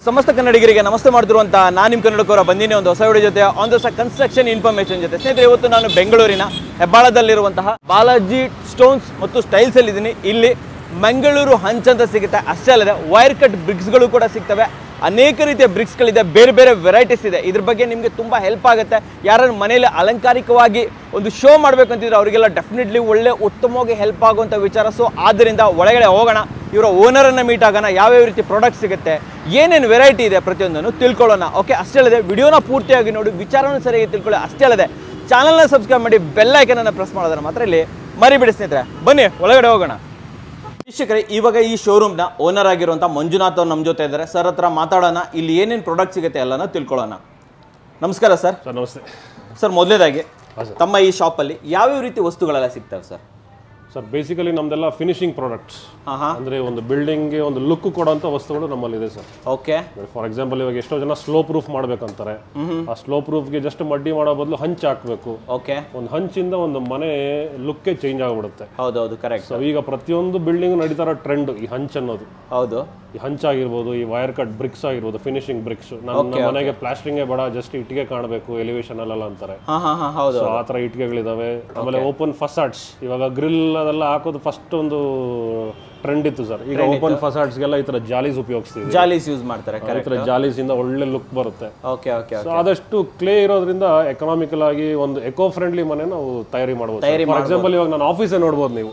ಸಮಸ್ತ ಕನ್ನಡಿಗರಿಗೆ ನಮಸ್ತೆ ಮಾಡ್ತಿರುವಂತ ನಾನು ನಿಮ್ಮ ಕನ್ನಡಕವರ ಬಂದಿನಿ ಒಂದು ಹೊಸ ವಿಡಿಯೋ ಜೊತೆ ಆನ್ ದ ಕನ್ಸ್ಟ್ರಕ್ಷನ್ ಇನ್ಫಾರ್ಮೇಶನ್ ಜೊತೆ ಸ್ನೇಹಿತರೆ ಇವತ್ತು ನಾನು ಬೆಂಗಳೂರಿನ ಹೆಬ್ಬಾಳದಲ್ಲಿರುವಂತಹ ಬಾಲಾಜಿ ಸ್ಟೋನ್ಸ್ ಮತ್ತು ಸ್ಟೈಲ್ಸ್ ಅಲ್ಲಿ ಇದ್ದೀನಿ ಇಲ್ಲಿ ಮಂಗಳೂರು ಹಂಚ್ ಅಂತ ಸಿಗುತ್ತೆ ಅಷ್ಟೇ ಅಲ್ಲದೆ ವೈರ್ ಕಟ್ ಬ್ರಿಕ್ಸ್ಗಳು ಕೂಡ ಸಿಗ್ತವೆ ಅನೇಕ ರೀತಿಯ ಬ್ರಿಕ್ಸ್ಗಳಿದೆ ಬೇರೆ ಬೇರೆ ವೆರೈಟೀಸ್ ಇದೆ ಇದ್ರ ಬಗ್ಗೆ ನಿಮಗೆ ತುಂಬ ಹೆಲ್ಪ್ ಆಗುತ್ತೆ ಯಾರನ್ನ ಮನೆಯಲ್ಲಿ ಅಲಂಕಾರಿಕವಾಗಿ ಒಂದು ಶೋ ಮಾಡ್ಬೇಕಂತಿದ್ರೆ ಅವರಿಗೆಲ್ಲ ಡೆಫಿನೆಟ್ಲಿ ಒಳ್ಳೆ ಉತ್ತಮವಾಗಿ ಹೆಲ್ಪ್ ಆಗುವಂಥ ವಿಚಾರ ಸೊ ಆದ್ದರಿಂದ ಒಳಗಡೆ ಹೋಗೋಣ ಇವರ ಓನರನ್ನು ಮೀಟ್ ಆಗೋಣ ಯಾವ್ಯಾವ ರೀತಿ ಪ್ರಾಡಕ್ಟ್ ಸಿಗುತ್ತೆ ಏನೇನು ವೆರೈಟಿ ಇದೆ ಪ್ರತಿಯೊಂದನ್ನು ತಿಳ್ಕೊಳ್ಳೋಣ ಓಕೆ ಅಷ್ಟೇ ಅಲ್ಲದೆ ವಿಡಿಯೋನ ಪೂರ್ತಿಯಾಗಿ ನೋಡಿ ವಿಚಾರವನ್ನು ಸರಿಯಾಗಿ ತಿಳ್ಕೊಳ್ಳಿ ಅಷ್ಟೇ ಅಲ್ಲದೆ ಚಾನಲ್ನ ಸಬ್ಸ್ಕ್ರೈಬ್ ಮಾಡಿ ಬೆಲ್ ಐಕನನ್ನು ಪ್ರೆಸ್ ಮಾಡೋದನ್ನ ಮಾತ್ರ ಇಲ್ಲಿ ಮರಿಬಿಡಿ ಸ್ನೇಹಿತರೆ ಬನ್ನಿ ಒಳಗಡೆ ಹೋಗೋಣ ವೀಕ್ಷಕರೇ ಇವಾಗ ಈ ಶೋರೂಮ್ನ ಓನರ್ ಆಗಿರುವಂಥ ಮಂಜುನಾಥ್ ಅವ್ರು ನಮ್ಮ ಜೊತೆ ಇದ್ದಾರೆ ಸರ್ ಹತ್ರ ಮಾತಾಡೋಣ ಇಲ್ಲಿ ಏನೇನು ಪ್ರಾಡಕ್ಟ್ ಸಿಗುತ್ತೆ ಎಲ್ಲನ ತಿಳ್ಕೊಳ್ಳೋಣ ನಮಸ್ಕಾರ ಸರ್ ಸರ್ ನಮಸ್ತೆ ಸರ್ ಮೊದಲೇದಾಗಿ ಹಾಂ ಸರ್ ತಮ್ಮ ಈ ಶಾಪಲ್ಲಿ ಯಾವ್ಯಾವ ರೀತಿ ವಸ್ತುಗಳೆಲ್ಲ ಸಿಗ್ತವೆ ಸರ್ ಸರ್ ಬೇಸಿಕಲಿ ನಮ್ದೆಲ್ಲ ಫಿನಿಶಿಂಗ್ ಪ್ರಾಡಕ್ಟ್ಸ್ ಹಾಂ ಹಾಂ ಅಂದ್ರೆ ಒಂದು ಬಿಲ್ಡಿಂಗ್ಗೆ ಒಂದು ಲುಕ್ ಕೊಡೋಂಥ ವಸ್ತುಗಳು ನಮ್ಮಲ್ಲಿದೆ ಸರ್ ಓಕೆ ಫಾರ್ ಎಕ್ಸಾಂಪಲ್ ಇವಾಗ ಎಷ್ಟೋ ಜನ ಸ್ಲೋ ಪ್ರೂಫ್ ಮಾಡ್ಬೇಕಂತಾರೆ ಆ ಸ್ಲೋ ಪ್ರೂಫ್ಗೆ ಜಸ್ಟ್ ಮಡ್ಡಿ ಮಾಡೋ ಬದಲು ಹಂಚ್ ಹಾಕ್ಬೇಕು ಓಕೆ ಒಂದು ಹಂಚಿಂದ ಒಂದು ಮನೆ ಲುಕ್ಕೇ ಚೇಂಜ್ ಆಗ್ಬಿಡುತ್ತೆ ಹೌದೌದು ಕರೆಕ್ಟ್ ಸೊ ಈಗ ಪ್ರತಿಯೊಂದು ಬಿಲ್ಡಿಂಗ್ ನಡೀತಾರ ಟ್ರೆಂಡ್ ಈ ಹಂಚ್ ಅನ್ನೋದು ಹೌದು ಈ ಹಂಚಾಗಿರ್ಬೋದು ಈ ವೈರ್ ಕಟ್ ಬ್ರಿಕ್ಸ್ ಆಗಿರ್ಬೋದು ಫಿನಿಶಿಂಗ್ ಬ್ರಿಕ್ಸ್ ನನ್ನ ಮನೆಗೆ ಪ್ಲಾಸ್ಟ್ರಿಂಗೇ ಬೇಡ ಜಸ್ಟ್ ಇಟ್ಟಿಗೆ ಕಾಣಬೇಕು ಎಲಿವೇಶನ್ ಅಲ್ಲೆಲ್ಲ ಅಂತಾರೆ ಹಾಂ ಹಾಂ ಹಾಂ ಹೌದು ಸೊ ಆ ಥರ ಇಟ್ಟಿಗೆಗಳಿದಾವೆ ಆಮೇಲೆ ಓಪನ್ ಫಸಾಡ್ಸ್ ಇವಾಗ ಗ್ರಿಲ್ ಅದೆಲ್ಲ ಹಾಕೋದು ಫಸ್ಟ್ ಒಂದು ಟ್ರೆಂಡ್ ಇತ್ತು ಸರ್ ಈಗ ಓಪನ್ ಫಸಾಡ್ಸ್ಗೆಲ್ಲ ಈ ಥರ ಜಾಲೀಸ್ ಉಪಯೋಗಿಸ್ತೀವಿ ಜಾಲೀಸ್ ಯೂಸ್ ಮಾಡ್ತಾರೆ ಈ ಕರೆಕ್ಟ್ ಥರ ಜಾಲೀಸ್ ಇಂದ ಒಳ್ಳೆ ಲುಕ್ ಬರುತ್ತೆ ಓಕೆ ಓಕೆ ಸೊ ಆದಷ್ಟು ಕ್ಲೇ ಇರೋದ್ರಿಂದ ಎಕನಾಮಿಕಲ್ ಆಗಿ ಒಂದು ಎಕೋ ಫ್ರೆಂಡ್ಲಿ ಮನೆ ನಾವು ತಯಾರಿ ಮಾಡ್ಬೋದು ಫಾರ್ ಎಕ್ಸಾಂಪಲ್ ಇವಾಗ ನನ್ನ ಆಫೀಸೇ ನೋಡ್ಬೋದು ನೀವು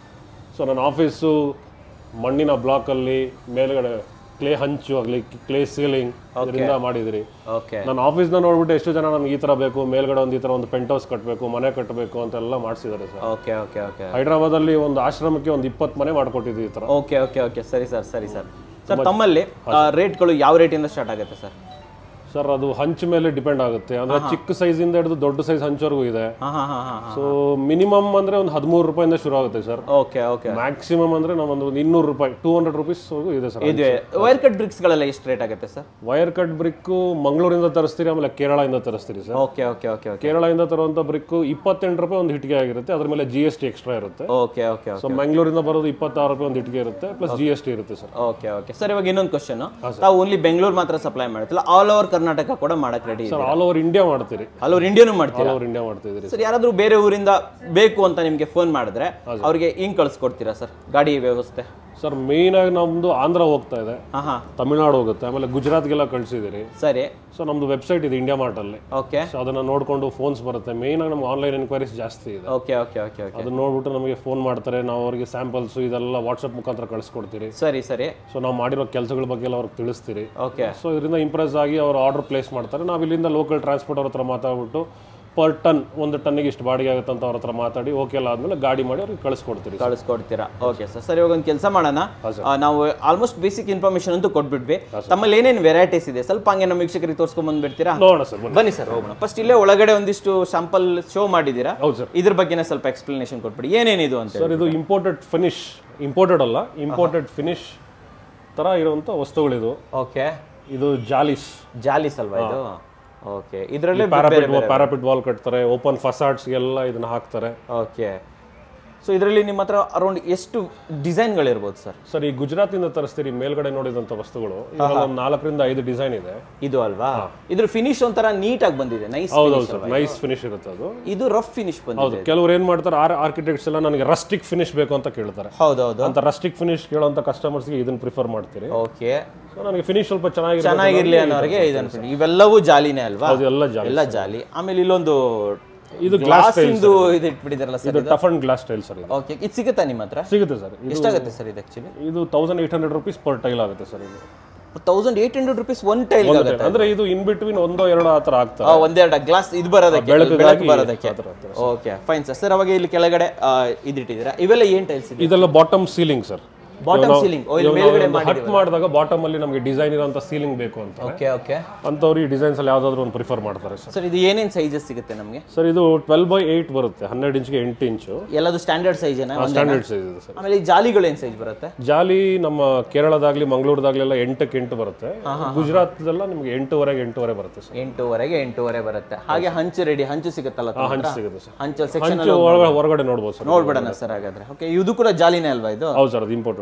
ಸೊ ನನ್ನ ಆಫೀಸು ಮಣ್ಣಿನ ಬ್ಲಾಕಲ್ಲಿ ಮೇಲ್ಗಡೆ ಕ್ಲೇ ಹಂಚು ಆಗಲಿ ಕ್ಲೇ ಸೀಲಿಂಗ್ ಇದರಿಂದ ಮಾಡಿದಿರಿ ಓಕೆ ನನ್ನ ಆಫೀಸ್ನ ನೋಡ್ಬಿಟ್ಟು ಎಷ್ಟು ಜನ ನಮ್ಗೆ ಈ ಥರ ಬೇಕು ಮೇಲ್ಗಡೆ ಒಂದು ಈ ಥರ ಒಂದು ಪೆಂಟ್ ಹೌಸ್ ಕಟ್ಟಬೇಕು ಮನೆ ಕಟ್ಟಬೇಕು ಅಂತೆಲ್ಲ ಮಾಡಿಸಿದ್ದಾರೆ ಸರ್ ಓಕೆ ಓಕೆ ಓಕೆ ಹೈದರಾಬಾದಲ್ಲಿ ಒಂದು ಆಶ್ರಮಕ್ಕೆ ಒಂದು ಇಪ್ಪತ್ತು ಮನೆ ಮಾಡ್ಕೊಟ್ಟಿದ್ವಿ ಈ ಥರ ಓಕೆ ಓಕೆ ಓಕೆ ಸರಿ ಸರ್ ಸರಿ ಸರ್ ಸರ್ ತಮ್ಮಲ್ಲಿ ರೇಟ್ಗಳು ಯಾವ ರೇಟಿಂದ ಸ್ಟಾರ್ಟ್ ಆಗುತ್ತೆ ಸರ್ ಸರ್ ಅದು ಹಂಚ್ ಮೇಲೆ ಡಿಪೆಂಡ್ ಆಗುತ್ತೆ ಅಂದ್ರೆ ಚಿಕ್ಕ ಸೈಜಿಂದ ಹಿಡಿದು ದೊಡ್ಡ ಸೈಜ್ ಹಂಚವರೆಗೂ ಇದೆ ಹಾಂ ಹಾಂ ಹಾಂ ಹಾಂ ಸೊ ಮಿನಿಮಮ್ ಅಂದ್ರೆ ಒಂದು ಹದಿಮೂರು ರೂಪಾಯಿಂದ ಶುರು ಆಗುತ್ತೆ ಸರ್ ಓಕೆ ಓಕೆ ಮ್ಯಾಕ್ಸಿಮಮ್ ಅಂದ್ರೆ ನಮ್ಮೊಂದು ಇನ್ನೂರು ರೂಪಾಯಿ ಟೂ ಹಂಡ್ರೆಡ್ ರುಪೀಸ್ ಇದೆ ಸರ್ ಇದು ವೈರ್ ಕಟ್ ಬ್ರಿಕ್ಸ್ಗಳೆಲ್ಲ ಎಷ್ಟು ರೇಟ್ ಆಗುತ್ತೆ ಸರ್ ವೈರ್ ಕಟ್ ಬ್ರಿಕ್ಕು ಮಂಗಳೂರಿಂದ ತರಿಸ್ತೀರಿ ಆಮೇಲೆ ಕೇರಳದಿಂದ ತರಿಸ್ತೀರಿ sir okay okay okay okay ಕೇರಳದಿಂದ ತರುವಂತ ಬ್ರಿಕ್ಕು ಇಪ್ಪತ್ತೆಂಟು ರೂಪಾಯಿ ಒಂದು ಹಿಟ್ಟಿಗೆ ಆಗಿರುತ್ತೆ ಅದ್ರ ಮೇಲೆ ಜಿ ಎಸ್ ಟಿ ಎಕ್ಸ್ಟ್ರಾ ಇರುತ್ತೆ ಓಕೆ ಓಕೆ ಸೊ ಮಂಗಳೂರಿಂದ ಬರೋದು ಇಪ್ಪತ್ತಾರು ರೂಪಾಯಿ ಒಂದು ಇಟ್ಟಿಗೆ ಇರುತ್ತೆ ಪ್ಲಸ್ ಜಿ ಎಸ್ ಟಿ ಇರುತ್ತೆ ಸರ್ ಓಕೆ ಓಕೆ ಸರ್ ಇವಾಗ ಇನ್ನೊಂದು ಕ್ವಶನ್ ತಾವು ಓನ್ಲಿ ಬೆಂಗಳೂರು ಮಾತ್ರ ಸಪ್ಲೈ ಮಾಡ್ತಿಲ್ಲ ಆಲ್ ಓವರ್ ಕರ್ನಾಟಕ ಕೂಡ ಮಾಡಕ್ ready sir all over India ಮಾಡ್ತೀರಿ ಆಲ್ ಓವರ್ ಇಂಡಿಯಾನು ಮಾಡ್ತೀರಾ ಆಲ್ ಓವರ್ ಇಂಡಿಯಾ ಮಾಡ್ತಿದ್ದೀರಿ ಸರ್ ಯಾರಾದ್ರೂ ಬೇರೆ ಊರಿಂದ ಬೇಕು ಅಂತ ನಿಮಗೆ ಫೋನ್ ಮಾಡಿದ್ರೆ ಅವ್ರಿಗೆ ಹಿಂಗ್ ಕಳ್ಸಿಕೊಡ್ತೀರಾ ಸರ್ ಗಾಡಿ ವ್ಯವಸ್ಥೆ ಸರ್ ಮೇಯ್ನ್ ಆಗಿ ನಮ್ದು ಆಂಧ್ರ ಹೋಗ್ತಾ ಇದೆ ಹಾ ಹಾ ತಮಿಳ್ನಾಡು ಹೋಗುತ್ತೆ ಆಮೇಲೆ ಗುಜರಾತ್ಗೆಲ್ಲ ಕಳಿಸಿದಿರಿ ಸರಿ ಸೊ ನಮ್ದು ವೆಬ್ಸೈಟ್ ಇದೆ ಇಂಡಿಯಾ ಮಾರ್ಟಲ್ಲಿ ಓಕೆ ಸೊ ಅದನ್ನ ನೋಡ್ಕೊಂಡು ಫೋನ್ಸ್ ಬರುತ್ತೆ ಮೇಯ್ನ್ ಆಗಿ ನಮ್ಗೆ ಆನ್ಲೈನ್ ಎನ್ಕ್ವೈರೀಸ್ ಜಾಸ್ತಿ ಇದೆ ಓಕೆ ಓಕೆ ಓಕೆ ಓಕೆ ಅದನ್ನ ನೋಡ್ಬಿಟ್ಟು ನಮಗೆ ಫೋನ್ ಮಾಡ್ತಾರೆ ನಾವು ಅವರಿಗೆ ಸ್ಯಾಂಪಲ್ಸ್ ಇದೆಲ್ಲ ವಾಟ್ಸಪ್ ಮುಖಾಂತರ ಕಳಿಸ್ಕೊಡ್ತೀರಿ ಸರಿ ಸರಿ ಸೊ ನಾವು ಮಾಡಿರೋ ಕೆಲಸಗಳ ಬಗ್ಗೆ ಎಲ್ಲ ಅವ್ರಿಗೆ ತಿಳಿಸ್ತೀರಿ ಓಕೆ ಸೊ ಇದರಿಂದ ಇಂಪ್ರೆಸ್ ಆಗಿ ಅವ್ರು ಆರ್ಡರ್ ಪ್ಲೇಸ್ ಮಾಡ್ತಾರೆ ನಾವು ಇಲ್ಲಿಂದ ಲೋಕಲ್ ಟ್ರಾನ್ಸ್ಪೋರ್ಟ್ ಅವ್ರ ಹತ್ರ ಮಾತಾಡ್ಬಿಟ್ಟು ಪರ್ ಟನ್ ಒಂದು ಟನ್ನಿಗೆ ಇಷ್ಟು ಬಾಡಿಗೆ ಆಗುತ್ತೆ ಅಂತ ಅವ್ರ ಹತ್ರ ಮಾತಾಡಿ ಓಕೆ ಎಲ್ಲ ಆದ್ಮೇಲೆ ಗಾಡಿ ಮಾಡಿ ಅವ್ರಿಗೆ ಕಳಿಸ್ಕೊಡ್ತೀರಿ ಕಳಿಸ್ಕೊಡ್ತೀರಾ ಓಕೆ ಸರ್ ಸರ್ ಇವಾಗ ಒಂದು ಕೆಲಸ ಮಾಡೋಣ ಆ, ನಾವು ಆಲ್ಮೋಸ್ಟ್ ಬೇಸಿಕ್ ಇನ್ಫಾರ್ಮೇಶನ್ ಅಂತೂ ಕೊಟ್ಬಿಟ್ವಿ ತಮ್ಮಲ್ಲಿ ಏನೇನು ವೆರೈಟೀಸ್ ಇದೆ ಸ್ವಲ್ಪ ಹಂಗೆ ನಮ್ಮ ವೀಕ್ಷಕರಿಗೆ ತೋರಿಸ್ಕೊಂಡ್ ಬಂದ್ಬಿಡ್ತೀರಾ ನೋಡೋಣ ಸರ್ ಬನ್ನಿ ಬನ್ನಿ ಸರ್ ಹೋಗೋಣ ಫಸ್ಟ್ ಇಲ್ಲೇ ಒಳಗಡೆ ಒಂದಿಷ್ಟು ಶಾಂಪಲ್ ಶೋ ಮಾಡಿದ್ದೀರಾ ಹೌದು ಸರ್ ಇದ್ರ ಬಗ್ಗೆನೇ ಸ್ವಲ್ಪ ಎಕ್ಸ್ಪ್ಲನೇಷನ್ ಕೊಟ್ಬಿಡಿ ಏನೇನಿದು ಅಂತ ಹೇಳಿ. ಸರ್ ಇದು ಇಂಪೋರ್ಟೆಡ್ ಫಿನಿಶ್ ಇಂಪೋರ್ಟೆಡ್ ಅಲ್ಲ ಇಂಪೋರ್ಟೆಡ್ ಫಿನಿಶ್ ಥರ ಇರುವಂಥ ವಸ್ತುಗಳಿದು ಓಕೆ ಇದು ಜಾಲಿಸ್ ಜಾಲಿಸ್ ಅಲ್ವಾ ಇದು ಓಕೆ ಇದರಲ್ಲಿ ಪ್ಯಾರಾಪಿಟ್ ಪ್ಯಾರಾಪಿಟ್ ವಾಲ್ ಕಟ್ತಾರೆ ಓಪನ್ ಫಸಾಡ್ಸ್ಗೆಲ್ಲ ಇದನ್ನ ಹಾಕ್ತಾರೆ ಓಕೆ ಸೊ ಇದರಲ್ಲಿ ನಿಮ್ಮ ಹತ್ರ ಅರೌಂಡ್ ಎಷ್ಟು ಡಿಸೈನ್ಗಳಿರ್ಬೋದು ಸರ್ ಸರ್ ಈ ಗುಜರಾತಿಂದ ತರಿಸ್ತೀರಿ ಮೇಲ್ಗಡೆ ನೋಡಿದಂಥ ವಸ್ತುಗಳು ಇದ್ರಲ್ಲಿ ಒಂದು ನಾಲ್ಕರಿಂದ ಐದು ಡಿಸೈನ್ ಇದೆ ಇದು ಅಲ್ವಾ ಇದ್ರ ಫಿನಿಶ್ ಒಂಥರ ನೀಟಾಗಿ ಬಂದಿದೆ ನೈಸ್ ಹೌದೌದು ಸರ್ ನೈಸ್ ಫಿನಿಶ್ ಇರುತ್ತೆ ಅದು ಇದು ರಫ್ ಫಿನಿಶ್ ಬಂದಿದೆ ಹೌದು ಕೆಲವ್ರು ಏನ್ ಮಾಡ್ತಾರೆ ಆರ್ ಆರ್ಕಿಟೆಕ್ಟ್ಸ್ ಎಲ್ಲ ನನಗೆ ರಸ್ಟಿಕ್ ಫಿನಿಶ್ ಬೇಕು ಅಂತ ಕೇಳ್ತಾರೆ ಹೌದೌದು ಅಂತ ರಸ್ಟಿಕ್ ಫಿನಿಶ್ ಕೇಳೋಂಥ ಕಸ್ಟಮರ್ಸ್ಗೆ ಇದನ್ನ ಪ್ರಿಫರ್ ಮಾಡ್ತೀರಿ ಓಕೆ ಸೊ ನನಗೆ ಫಿನಿಶ್ ಸ್ವಲ್ಪ ಚೆನ್ನಾಗಿರುತ್ತೆ ಚೆನ್ನಾಗಿರ್ಲಿ ಅನ್ನೋರಿಗೆ ಇದನ್ನ ಇವೆಲ್ಲವೂ ಜಾಲಿನೇ ಅಲ್ವಾ ಅದು ಎಲ್ಲ ಜಾಲಿ ಎಲ್ಲ ಜಾಲಿ ಆಮೇಲೆ ಇಲ್ಲೊಂದು ಇದು ಗ್ಲಾಸ್ ಇಂದು ಇದು ಇಟ್ಬಿಟ್ಟಿದಾರಲ್ಲ ಸರ್ ಇದು tough and glass tile sir ಇದು ಓಕೆ ಇದು ಸಿಗುತ್ತಾ ನಿಮ್ಮ ಹತ್ರ ಸಿಗುತ್ತೆ ಸರ್ ಇದು ಎಷ್ಟಾಗುತ್ತೆ ಸರ್ ಇದು ಆಕ್ಚುಲಿ ಇದು thousand eight hundred rupees per tile ಆಗುತ್ತೆ ಸರ್ ಇದು thousand eight hundred rupees one tile ಆಗುತ್ತೆ ಅಂದ್ರೆ ಇದು ಇನ್ ಬಿಟ್ವೀನ್ ಒಂದೋ ಎರಡೋ ಆ ಥರ ಆಗ್ತಾರೆ ಆ, ಒಂದೆರಡು ಗ್ಲಾಸ್ ಇದು ಬರೋದಕ್ಕೆ ಬೆಳಕಿಗಾಗಿ ಬೆಳಕು ಬರೋದಕ್ಕೆ ಆ ಥರ ಆ ಥರ. ಓಕೆ ಫೈನ್ ಸರ್ ಸರ್ ಅವಾಗ ಇಲ್ಲಿ ಕೆಳಗಡೆ ಆ, ಇದಿಟ್ಟಿದ್ದೀರಾ ಇವೆಲ್ಲ ಏನ್ ಟೈಲ್ಸ್ ಇದೆ ಇದೆಲ್ಲ bottom ceiling sir bottom ceiling ಓ ಇಲ್ಲಿ ಮೇಲ್ಗಡೆ ಮಾಡಿ ಹಟ್ ಮಾಡಿದಾಗ ಬಾಟಮ್ ಅಲ್ಲಿ ನಮಗೆ ಡಿಸೈನ್ ಇರೋಂಥ ಸೀಲಿಂಗ್ ಬೇಕು ಅಂತ ಓಕೆ ಓಕೆ ಅಂತವ್ರು ಈ ಡಿಸೈನ್ಸ್ ಅಲ್ಲಿ ಯಾವ್ದಾದ್ರು ಒಂದು ಪ್ರಿಫರ್ ಮಾಡ್ತಾರೆ ಸರ್ ಸರ್ ಇದು ಏನೇನ್ ಸೈಜಸ್ ಸಿಗುತ್ತೆ ನಮಗೆ ಸರ್ ಇದು ಟ್ವೆಲ್ ಬೈ ಏಯ್ಟ್ ಬರುತ್ತೆ ಹನ್ನೆರಡು ಇಂಚ್ಗೆ ಎಂಟು ಇಂಚು ಎಲ್ಲದು ಸ್ಟ್ಯಾಂಡರ್ಡ್ ಸೈಜ್ ಏನ ಸ್ಟ್ಯಾಂಡರ್ಡ್ ಸೈಜ್ ಇದೆ ಸರ್ ಆಮೇಲೆ ಈ ಜಾಲಿಗಳು ಏನ್ ಸೈಜ್ ಬರುತ್ತೆ ಜಾಲಿ ನಮ್ಮ ಕೇರಳದಾಗ್ಲಿ ಮಂಗಳೂರದಾಗ್ಲೆಲ್ಲ ಎಂಟಕ್ಕೆ ಎಂಟು ಬರುತ್ತೆ ಗುಜರಾತ್ದೆಲ್ಲ ನಿಮ್ಗೆ ಎಂಟುವರೆಗೆ ಎಂಟುವರೆ ಬರುತ್ತೆ ಸರ್ ಎಂಟೂವರೆಗೆ ಎಂಟೂವರೆ ಬರುತ್ತೆ ಹಾಗೆ ಹಂಚು ರೆಡಿ ಹಂಚು ಸಿಗುತ್ತಲ್ಲ ಆ ಹಂಚು ಸಿಗುತ್ತೆ ಸರ್ ಹಂಚು ಸೆಕ್ಷನ್ ಹಂಚು ಒಳಗಡೆ ಹೊರಗಡೆ ನೋಡ್ಬೋದು ಸರ್ ನೋಡ್ಬಿಡೋಣ ಸರ್ ಹಾಗಾದ್ರೆ ಓಕೆ ಇದು ಕೂಡ ಜಾಲಿನೇ ಅಲ್ವಾ ಇದು ಹೌದು ಸರ್ ಅದು ಇಂಪೋರ್ಟೆಡ್